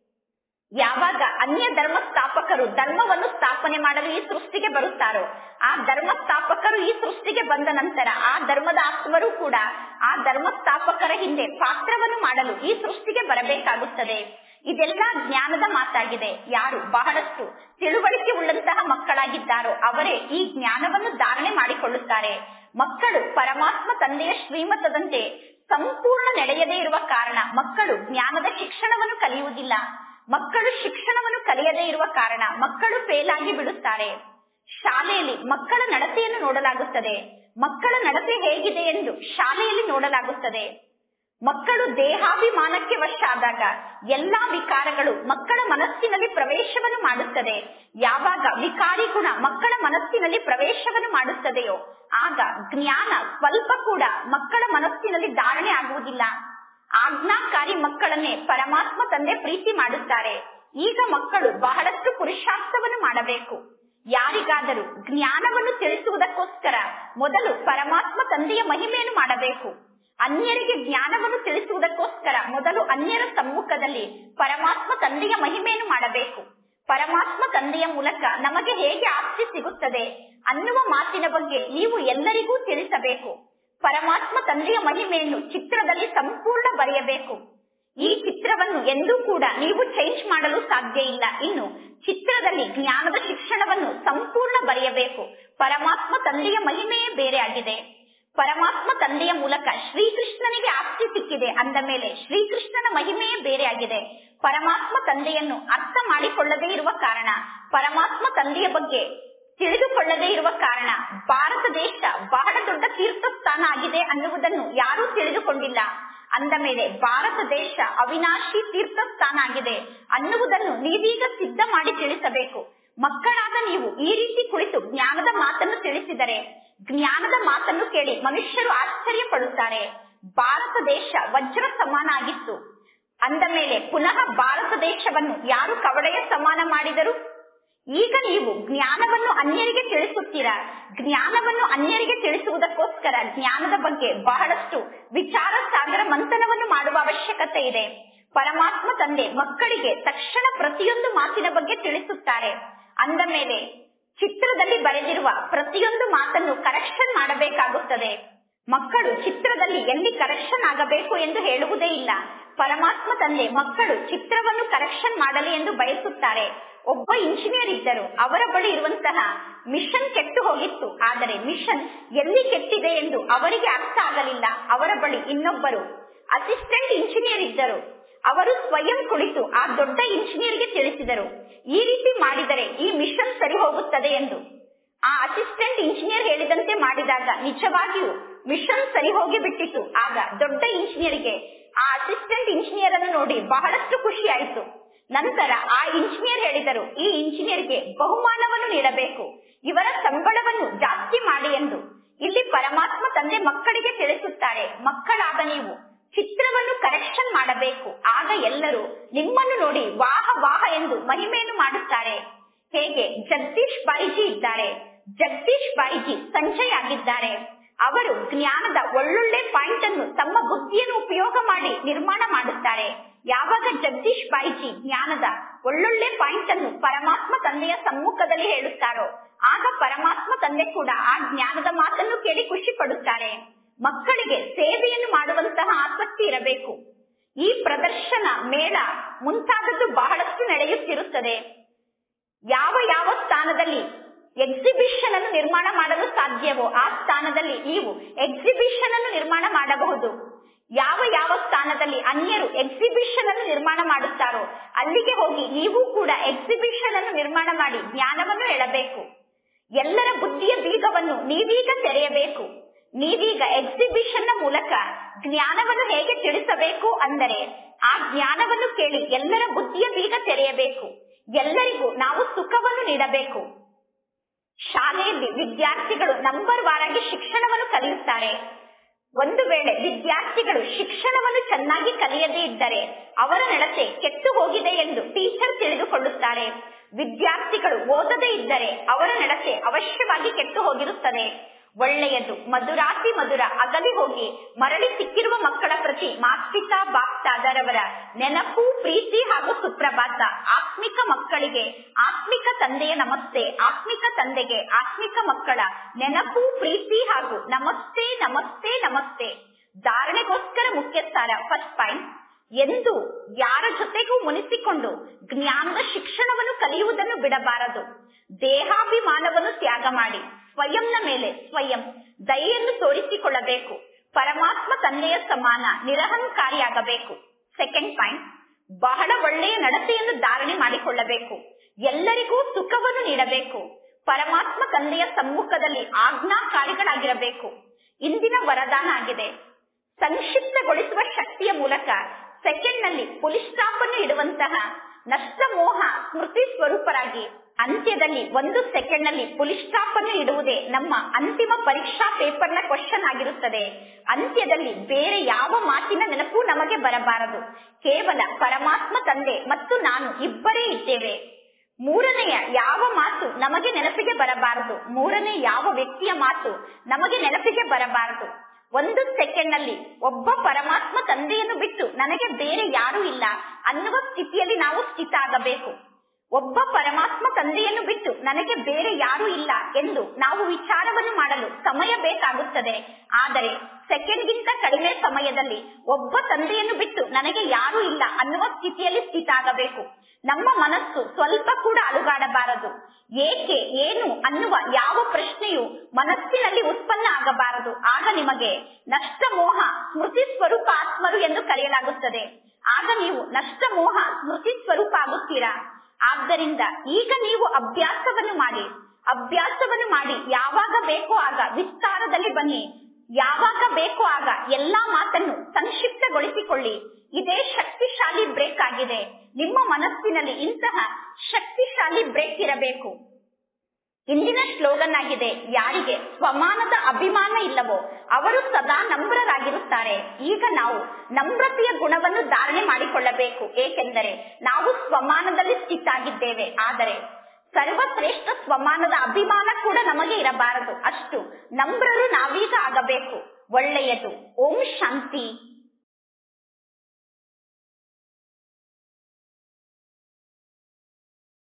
ಯಾವಾಗ ಅನ್ಯ ಧರ್ಮ ಸ್ಥಾಪಕರು ಧರ್ಮವನ್ನು ಸ್ಥಾಪನೆ ಮಾಡಲು ಈ ಸೃಷ್ಟಿಗೆ ಬರುತ್ತಾರೋ ಆ ಧರ್ಮ ಸ್ಥಾಪಕರು ಈ ಸೃಷ್ಟಿಗೆ ಬಂದ ನಂತರ ಆ ಧರ್ಮದ ಆತ್ಮರು ಕೂಡ ಆ ಧರ್ಮ ಸ್ಥಾಪಕರ ಹಿಂದೆ ಪಾತ್ರವನ್ನು ಮಾಡಲು ಈ ಸೃಷ್ಟಿಗೆ ಬರಬೇಕಾಗುತ್ತದೆ ಇದೆಲ್ಲ ಜ್ಞಾನದ ಮಾತಾಗಿದೆ ಯಾರು ಬಹಳಷ್ಟು ತಿಳುವಳಿಕೆ ಉಳ್ಳಂತಹ ಮಕ್ಕಳಾಗಿದ್ದಾರೋ ಅವರೇ ಈ ಜ್ಞಾನವನ್ನು ಧಾರಣೆ ಮಾಡಿಕೊಳ್ಳುತ್ತಾರೆ ಮಕ್ಕಳು ಪರಮಾತ್ಮ ತಂದೆಯ ಶ್ರೀಮತದಂತೆ ಸಂಪೂರ್ಣ ನಡೆಯದೇ ಇರುವ ಕಾರಣ ಮಕ್ಕಳು ಜ್ಞಾನದ ಶಿಕ್ಷಣವನ್ನು ಕಲಿಯುವುದಿಲ್ಲ ಮಕ್ಕಳು ಶಿಕ್ಷಣವನ್ನು ಕಲಿಯದೇ ಇರುವ ಕಾರಣ ಮಕ್ಕಳು ಫೇಲ್ ಆಗಿ ಬಿಡುತ್ತಾರೆ ಶಾಲೆಯಲ್ಲಿ ಮಕ್ಕಳ ನಡತೆಯನ್ನು ನೋಡಲಾಗುತ್ತದೆ ಮಕ್ಕಳ ನಡತೆ ಹೇಗಿದೆ ಎಂದು ಶಾಲೆಯಲ್ಲಿ ನೋಡಲಾಗುತ್ತದೆ ಮಕ್ಕಳು ದೇಹಾಭಿಮಾನಕ್ಕೆ ವಶ ಆದಾಗ ಎಲ್ಲಾ ವಿಕಾರಗಳು ಮಕ್ಕಳ ಮನಸ್ಸಿನಲ್ಲಿ ಪ್ರವೇಶವನ್ನು ಮಾಡುತ್ತದೆ ಯಾವಾಗ ವಿಕಾರಿ ಗುಣ ಮಕ್ಕಳ ಮನಸ್ಸಿನಲ್ಲಿ ಪ್ರವೇಶವನ್ನು ಮಾಡುತ್ತದೆಯೋ ಆಗ ಜ್ಞಾನ ಸ್ವಲ್ಪ ಕೂಡ ಮಕ್ಕಳ ಮನಸ್ಸಿನಲ್ಲಿ ಧಾರಣೆ ಆಗುವುದಿಲ್ಲ ಆಜ್ಞಾಕಾರಿ ಮಕ್ಕಳನ್ನೇ ಪರಮಾತ್ಮ ತಂದೆ ಪ್ರೀತಿ ಮಾಡುತ್ತಾರೆ ಈಗ ಮಕ್ಕಳು ಬಹಳಷ್ಟು ಪುರುಷಾರ್ಥವನ್ನು ಮಾಡಬೇಕು ಯಾರಿಗಾದರೂ ಜ್ಞಾನವನ್ನು ತಿಳಿಸುವುದಕ್ಕೋಸ್ಕರ ಮೊದಲು ಪರಮಾತ್ಮ ತಂದೆಯ ಮಹಿಮೆಯನ್ನು ಮಾಡಬೇಕು ಅನ್ಯರಿಗೆ ಜ್ಞಾನವನ್ನು ತಿಳಿಸುವುದಕ್ಕೋಸ್ಕರ ಮೊದಲು ಅನ್ಯರ ಸಮ್ಮುಖದಲ್ಲಿ ಪರಮಾತ್ಮ ತಂದೆಯ ಮಹಿಮೆಯನ್ನು ಮಾಡಬೇಕು ಪರಮಾತ್ಮ ತಂದೆಯ ಮೂಲಕ ನಮಗೆ ಹೇಗೆ ಆಸ್ತಿ ಸಿಗುತ್ತದೆ ಅನ್ನುವ ಮಾತಿನ ಬಗ್ಗೆ ನೀವು ಎಲ್ಲರಿಗೂ ತಿಳಿಸಬೇಕು ಪರಮಾತ್ಮ ತಂದೆಯ ಮಹಿಮೆಯನ್ನು ಚಿತ್ರದಲ್ಲಿ ಸಂಪೂರ್ಣ ಬರೆಯಬೇಕು ಈ ಚಿತ್ರವನ್ನು ಎಂದೂ ಕೂಡ ನೀವು ಚೇಂಜ್ ಮಾಡಲು ಸಾಧ್ಯ ಇಲ್ಲ ಇನ್ನು ಚಿತ್ರದಲ್ಲಿ ಜ್ಞಾನದ ಶಿಕ್ಷಣವನ್ನು ಸಂಪೂರ್ಣ ಬರೆಯಬೇಕು ಪರಮಾತ್ಮ ತಂದೆಯ ಮಹಿಮೆಯೇ ಬೇರೆ ಆಗಿದೆ ಪರಮಾತ್ಮ ತಂದೆಯ ಮೂಲಕ ಶ್ರೀಕೃಷ್ಣನಿಗೆ ಆಸ್ತಿ ಸಿಕ್ಕಿದೆ ಅಂದ ಮೇಲೆ ಶ್ರೀಕೃಷ್ಣನ ಮಹಿಮೆಯೇ ಬೇರೆ ಆಗಿದೆ ಪರಮಾತ್ಮ ತಂದೆಯನ್ನು ಅರ್ಥ ಮಾಡಿಕೊಳ್ಳದೇ ಇರುವ ಕಾರಣ ಪರಮಾತ್ಮ ತಂದೆಯ ಬಗ್ಗೆ ತಿಳಿದುಕೊಳ್ಳದೇ ಇರುವ ಕಾರಣ ಭಾರತ ದೇಶ ಬಹಳ ದೊಡ್ಡ ತೀರ್ಥ ಸ್ಥಾನ ಆಗಿದೆ ಅನ್ನುವುದನ್ನು ಯಾರೂ ತಿಳಿದುಕೊಂಡಿಲ್ಲ ಅಂದ ಮೇಲೆ ಭಾರತ ದೇಶ ಅವಿನಾಶಿ ತೀರ್ಥ ಸ್ಥಾನ ಆಗಿದೆ ಅನ್ನುವುದನ್ನು ನೀವೀಗ ಸಿದ್ಧ ಮಾಡಿ ತಿಳಿಸಬೇಕು ಮಕ್ಕಳಾದ ನೀವು ಈ ರೀತಿ ಕುಳಿತು ಜ್ಞಾನದ ಮಾತನ್ನು ತಿಳಿಸಿದರೆ ಜ್ಞಾನದ ಮಾತನ್ನು ಕೇಳಿ ಮನುಷ್ಯರು ಆಶ್ಚರ್ಯ ಪಡುತ್ತಾರೆ ಭಾರತ ದೇಶ ವಜ್ರ ಸಮಾನ ಆಗಿತ್ತು ಅಂದ ಮೇಲೆ ಪುನಃ ಭಾರತ ದೇಶವನ್ನು ಯಾರು ಕವಡೆಯ ಸಮಾನ ಮಾಡಿದರು ಈಗ ನೀವು ಜ್ಞಾನವನ್ನು ಅನ್ಯರಿಗೆ ತಿಳಿಸುತ್ತೀರಾ ಜ್ಞಾನವನ್ನು ಅನ್ಯರಿಗೆ ತಿಳಿಸುವುದಕ್ಕೋಸ್ಕರ ಜ್ಞಾನದ ಬಗ್ಗೆ ಬಹಳಷ್ಟು ವಿಚಾರ ಸಾಗರ ಮಂಥನವನ್ನು ಮಾಡುವ ಅವಶ್ಯಕತೆ ಇದೆ ಪರಮಾತ್ಮ ತಂದೆ ಮಕ್ಕಳಿಗೆ ತಕ್ಷಣ ಪ್ರತಿಯೊಂದು ಮಾತಿನ ಬಗ್ಗೆ ತಿಳಿಸುತ್ತಾರೆ ಅಂದ ಮೇಲೆ ಚಿತ್ರದಲ್ಲಿ ಬರೆದಿರುವ ಪ್ರತಿಯೊಂದು ಮಾತನ್ನು ಕರೆಕ್ಷನ್ ಮಾಡಬೇಕಾಗುತ್ತದೆ ಮಕ್ಕಳು ಚಿತ್ರದಲ್ಲಿ ಎಲ್ಲಿ ಕರೆಕ್ಷನ್ ಆಗಬೇಕು ಎಂದು ಹೇಳುವುದೇ ಇಲ್ಲ ಪರಮಾತ್ಮ ತಂದೆ ಮಕ್ಕಳು ಚಿತ್ರವನ್ನು ಕರೆಕ್ಷನ್ ಮಾಡಲಿ ಎಂದು ಬಯಸುತ್ತಾರೆ ಒಬ್ಬ ಇಂಜಿನಿಯರ್ ಇದ್ದರು ಅವರ ಬಳಿ ಇರುವಂತಹ ಮಿಷನ್ ಕೆಟ್ಟು ಹೋಗಿತ್ತು ಆದರೆ ಮಿಷನ್ ಎಲ್ಲಿ ಕೆಟ್ಟಿದೆ ಎಂದು ಅವರಿಗೆ ಅರ್ಥ ಆಗಲಿಲ್ಲ ಅವರ ಬಳಿ ಇನ್ನೊಬ್ಬರು ಅಸಿಸ್ಟೆಂಟ್ ಇಂಜಿನಿಯರ್ ಇದ್ದರು ಅವರು ಸ್ವಯಂ ಕುಳಿತು ಆ ದೊಡ್ಡ ಇಂಜಿನಿಯರ್ಗೆ ತಿಳಿಸಿದರು ಈ ರೀತಿ ಮಾಡಿದರೆ ಈ ಮಿಷನ್ ಸರಿ ಹೋಗುತ್ತದೆ ಎಂದು ಆ ಅಸಿಸ್ಟೆಂಟ್ ಇಂಜಿನಿಯರ್ ಹೇಳಿದಂತೆ ಮಾಡಿದಾಗ ನಿಜವಾಗಿಯೂ ಮಿಷನ್ ಸರಿ ಹೋಗಿ ಬಿಟ್ಟಿತು ಆಗ ದೊಡ್ಡ ಇಂಜಿನಿಯರ್ಗೆ ಆ ಅಸಿಸ್ಟೆಂಟ್ ಇಂಜಿನಿಯರ್ ಅನ್ನು ನೋಡಿ ಬಹಳಷ್ಟು ಖುಷಿ ಆಯಿತು ನಂತರ ಆ ಇಂಜಿನಿಯರ್ ಹೇಳಿದರು ಈ ಇಂಜಿನಿಯರ್ಗೆ ಬಹುಮಾನವನ್ನು ನೀಡಬೇಕು ಇವರ ಸಂಬಳವನ್ನು ಜಾಸ್ತಿ ಮಾಡಿ ಎಂದು ಇಲ್ಲಿ ಪರಮಾತ್ಮ ತಂದೆ ಮಕ್ಕಳಿಗೆ ತಿಳಿಸುತ್ತಾರೆ ಮಕ್ಕಳಾದ ನೀವು ಚಿತ್ರವನ್ನು ಕರೆಕ್ಷನ್ ಮಾಡಬೇಕು ಆಗ ಎಲ್ಲರೂ ನಿಮ್ಮನ್ನು ನೋಡಿ ವಾಹ ವಾಹ ಎಂದು ಮಹಿಮೆಯನ್ನು ಮಾಡುತ್ತಾರೆ ಹೇಗೆ ಜಗದೀಶ್ ಬಾಯಿಜಿ ಇದ್ದಾರೆ ಜಗದೀಶ್ ಬಾಯಿಜಿ ಸಂಜಯ್ ಆಗಿದ್ದಾರೆ ಅವರು ಜ್ಞಾನದ ಒಳ್ಳೊಳ್ಳೆ ಪಾಯಿಂಟ್ ಅನ್ನು ತಮ್ಮ ಬುದ್ಧಿಯನ್ನು ಉಪಯೋಗ ಮಾಡಿ ನಿರ್ಮಾಣ ಮಾಡುತ್ತಾರೆ ಯಾವಾಗ ಜಗದೀಶ್ ಬಾಯಿಜಿ ಜ್ಞಾನದ ಒಳ್ಳೊಳ್ಳೆ ಪಾಯಿಂಟ್ ಅನ್ನು ಪರಮಾತ್ಮ ತಂದೆಯ ಸಮ್ಮುಖದಲ್ಲಿ ಹೇಳುತ್ತಾರೋ ಆಗ ಪರಮಾತ್ಮ ತಂದೆ ಕೂಡ ಆ ಜ್ಞಾನದ ಮಾತನ್ನು ಕೇಳಿ ಖುಷಿ ಪಡುತ್ತಾರೆ ಮಕ್ಕಳಿಗೆ ಸೇವೆಯನ್ನು ಮಾಡುವಂತಹ ಆಸಕ್ತಿ ಇರಬೇಕು ಈ ಪ್ರದರ್ಶನ ಮೇಳ ಮುಂತಾದದ್ದು ಬಹಳಷ್ಟು ನಡೆಯುತ್ತಿರುತ್ತದೆ ಯಾವ ಯಾವ ಸ್ಥಾನದಲ್ಲಿ ಎಕ್ಸಿಬಿಷನ್ ಅನ್ನು ನಿರ್ಮಾಣ ಮಾಡಲು ಸಾಧ್ಯವೋ ಆ ಸ್ಥಾನದಲ್ಲಿ ನೀವು ಎಕ್ಸಿಬಿಷನ್ ಅನ್ನು ನಿರ್ಮಾಣ ಮಾಡಬಹುದು ಯಾವ ಯಾವ ಸ್ಥಾನದಲ್ಲಿ ಅನ್ಯರು ಎಕ್ಸಿಬಿಷನ್ ಅನ್ನು ನಿರ್ಮಾಣ ಮಾಡುತ್ತಾರೋ ಅಲ್ಲಿಗೆ ಹೋಗಿ ನೀವು ಕೂಡ ಎಕ್ಸಿಬಿಷನ್ ಅನ್ನು ನಿರ್ಮಾಣ ಮಾಡಿ ಜ್ಞಾನವನ್ನು ಎಳಬೇಕು ಎಲ್ಲರ ಬುದ್ಧಿಯ ಬೀಗವನ್ನು ನೀವೀಗ ತೆರೆಯಬೇಕು ನೀವೀಗ ಎಕ್ಸಿಬಿಷನ್ ನ ಮೂಲಕ ಜ್ಞಾನವನ್ನು ಹೇಗೆ ತಿಳಿಸಬೇಕು ಅಂದರೆ ಆ ಜ್ಞಾನವನ್ನು ಕೇಳಿ ಎಲ್ಲರ ಬುದ್ಧಿಯ ಬೀಗ ತೆರೆಯಬೇಕು ಎಲ್ಲರಿಗೂ ನಾವು ಸುಖವನ್ನು ನೀಡಬೇಕು ಶಾಲೆಯಲ್ಲಿ ವಿದ್ಯಾರ್ಥಿಗಳು ನಂಬರ್ ವಾರಾಗಿ ಶಿಕ್ಷಣವನ್ನು ಕಲಿಯುತ್ತಾರೆ ಒಂದು ವೇಳೆ ವಿದ್ಯಾರ್ಥಿಗಳು ಶಿಕ್ಷಣವನ್ನು ಚೆನ್ನಾಗಿ ಕಲಿಯದೇ ಇದ್ದರೆ ಅವರ ನಡತೆ ಕೆಟ್ಟು ಹೋಗಿದೆ ಎಂದು ಟೀಚರ್ ತಿಳಿದುಕೊಳ್ಳುತ್ತಾರೆ ವಿದ್ಯಾರ್ಥಿಗಳು ಓದದೇ ಇದ್ದರೆ ಅವರ ನಡತೆ ಅವಶ್ಯವಾಗಿ ಕೆಟ್ಟು ಹೋಗಿರುತ್ತದೆ ಒಳ್ಳೆಯದು ಮಧುರಾತಿ ಮಧುರ ಅಗಲಿ ಹೋಗಿ ಮರಳಿ ಸಿಕ್ಕಿರುವ ಮಕ್ಕಳ ಪ್ರತಿ ಮಾಸ್ಪಿತಾ ಬಾಪ್ತಾದರವರ ನೆನಪು ಪ್ರೀತಿ ಹಾಗೂ ಸುಪ್ರಭಾತ ಆತ್ಮಿಕ ಮಕ್ಕಳಿಗೆ ಆತ್ಮಿಕ ತಂದೆಯ ನಮಸ್ತೆ ಆತ್ಮಿಕ ತಂದೆಗೆ ಆತ್ಮಿಕ ಮಕ್ಕಳ ನೆನಪು ಪ್ರೀತಿ ಹಾಗೂ ನಮಸ್ತೆ ನಮಸ್ತೆ ನಮಸ್ತೆ ಧಾರಣೆಗೋಸ್ಕರ ಮುಖ್ಯ ಸಾರ ಫಸ್ಟ್ ಪಾಯಿಂಟ್ ಎಂದು ಯಾರ ಜೊತೆಗೂ ಮುನಿಸಿಕೊಂಡು ಜ್ಞಾನದ ಶಿಕ್ಷಣವನ್ನು ಕಲಿಯುವುದನ್ನು ಬಿಡಬಾರದು ದೇಹಾಭಿಮಾನವನ್ನು ತ್ಯಾಗ ಮಾಡಿ ಸ್ವಯಂನ ಮೇಲೆ ಸ್ವಯಂ ದಯೆಯನ್ನು ತೋರಿಸಿಕೊಳ್ಳಬೇಕು ಪರಮಾತ್ಮ ತಂದೆಯ ಸಮಾನ ನಿರಹಂಕಾರಿಯಾಗಬೇಕು ಸೆಕೆಂಡ್ ಪಾಯಿಂಟ್ ಬಹಳ ಒಳ್ಳೆಯ ನಡತೆಯನ್ನು ಧಾರಣೆ ಮಾಡಿಕೊಳ್ಳಬೇಕು ಎಲ್ಲರಿಗೂ ಸುಖವನ್ನು ನೀಡಬೇಕು ಪರಮಾತ್ಮ ತಂದೆಯ ಸಮ್ಮುಖದಲ್ಲಿ ಆಜ್ಞಾಕಾರಿಗಳಾಗಿರಬೇಕು ಇಂದಿನ ವರದಾನ ಆಗಿದೆ ಸಂಕ್ಷಿಪ್ತಗೊಳಿಸುವ ಶಕ್ತಿಯ ಮೂಲಕ ಸೆಕೆಂಡ್ ನಲ್ಲಿ ಪುಲಿಸ್ ಸ್ಟಾಪ್ ಅನ್ನು ಇಡುವಂತಹ ನಷ್ಟ ಮೋಹ ಸ್ಮೃತಿ ಸ್ವರೂಪರಾಗಿ ಅಂತ್ಯದಲ್ಲಿ ಒಂದು ಸೆಕೆಂಡ್ ನಲ್ಲಿ ಪುಲಿಸ್ ಸ್ಟಾಪ್ ಅನ್ನು ಇಡುವುದೇ ನಮ್ಮ ಅಂತಿಮ ಪರೀಕ್ಷಾ ಪೇಪರ್ ನ ಕ್ವಶನ್ ಆಗಿರುತ್ತದೆ ಅಂತ್ಯದಲ್ಲಿ ಬೇರೆ ಯಾವ ಮಾತಿನ ನೆನಪು ನಮಗೆ ಬರಬಾರದು ಕೇವಲ ಪರಮಾತ್ಮ ತಂದೆ ಮತ್ತು ನಾನು ಇಬ್ಬರೇ ಇದ್ದೇವೆ ಮೂರನೆಯ ಯಾವ ಮಾತು ನಮಗೆ ನೆನಪಿಗೆ ಬರಬಾರದು ಮೂರನೇ ಯಾವ ವ್ಯಕ್ತಿಯ ಮಾತು ನಮಗೆ ನೆನಪಿಗೆ ಬರಬಾರದು ಒಂದು ಸೆಕೆಂಡ್ ನಲ್ಲಿ ಒಬ್ಬ ಪರಮಾತ್ಮ ತಂದೆಯನ್ನು ಬಿಟ್ಟು ನನಗೆ ಬೇರೆ ಯಾರೂ ಇಲ್ಲ ಅನ್ನುವ ಸ್ಥಿತಿಯಲ್ಲಿ ನಾವು ಸ್ಥಿತ ಆಗಬೇಕು ಒಬ್ಬ ಪರಮಾತ್ಮ ತಂದೆಯನ್ನು ಬಿಟ್ಟು ನನಗೆ ಬೇರೆ ಯಾರೂ ಇಲ್ಲ ಎಂದು ನಾವು ವಿಚಾರವನ್ನು ಮಾಡಲು ಸಮಯ ಬೇಕಾಗುತ್ತದೆ ಆದರೆ ಸೆಕೆಂಡ್ಗಿಂತ ಕಡಿಮೆ ಸಮಯದಲ್ಲಿ ಒಬ್ಬ ತಂದೆಯನ್ನು ಬಿಟ್ಟು ನನಗೆ ಯಾರೂ ಇಲ್ಲ ಅನ್ನುವ ಸ್ಥಿತಿಯಲ್ಲಿ ಸ್ಥಿತ ಆಗಬೇಕು ನಮ್ಮ ಮನಸ್ಸು ಸ್ವಲ್ಪ ಕೂಡ ಅಲುಗಾಡಬಾರದು ಏಕೆ ಏನು ಅನ್ನುವ ಯಾವ ಪ್ರಶ್ನೆಯು ಮನಸ್ಸಿನಲ್ಲಿ ಉತ್ಪನ್ನ ಆಗಬಾರದು ಆಗ ನಿಮಗೆ ನಷ್ಟ ಮೋಹ ಸ್ಮೃತಿ ಸ್ವರೂಪ ಆತ್ಮರು ಎಂದು ಕರೆಯಲಾಗುತ್ತದೆ ಆಗ ನೀವು ನಷ್ಟ ಮೋಹ ಸ್ಮೃತಿ ಸ್ವರೂಪ ಆಗುತ್ತೀರಾ ಆದ್ದರಿಂದ ಈಗ ನೀವು ಅಭ್ಯಾಸವನ್ನು ಮಾಡಿ ಅಭ್ಯಾಸವನ್ನು ಮಾಡಿ ಯಾವಾಗ ಬೇಕೋ ಆಗ ವಿಸ್ತಾರದಲ್ಲಿ ಬನ್ನಿ ಯಾವಾಗ ಬೇಕೋ ಆಗ ಎಲ್ಲಾ ಮಾತನ್ನು ಸಂಕ್ಷಿಪ್ತಗೊಳಿಸಿಕೊಳ್ಳಿ ಇದೇ ಶಕ್ತಿಶಾಲಿ ಬ್ರೇಕ್ ಆಗಿದೆ ನಿಮ್ಮ ಮನಸ್ಸಿನಲ್ಲಿ ಇಂತಹ ಶಕ್ತಿಶಾಲಿ ಬ್ರೇಕ್ ಇರಬೇಕು ಇಂದಿನ ಸ್ಲೋಗನ್ ಆಗಿದೆ ಯಾರಿಗೆ ಸ್ವಮಾನದ ಅಭಿಮಾನ ಇಲ್ಲವೋ ಅವರು ಸದಾ ನಮ್ರರಾಗಿರುತ್ತಾರೆ ಈಗ ನಾವು ನಮ್ರತೆಯ ಗುಣವನ್ನು ಧಾರಣೆ ಮಾಡಿಕೊಳ್ಳಬೇಕು ಏಕೆಂದರೆ ನಾವು ಸ್ವಮಾನದಲ್ಲಿ ಸ್ಥಿತ ಆಗಿದ್ದೇವೆ ಆದರೆ ಸರ್ವಶ್ರೇಷ್ಠ ಸ್ವಮಾನದ ಅಭಿಮಾನ ಕೂಡ ನಮಗೆ ಇರಬಾರದು ಅಷ್ಟು ನಮ್ರರು ನಾವೀಗ ಆಗಬೇಕು ಒಳ್ಳೆಯದು ಓಂ ಶಾಂತಿ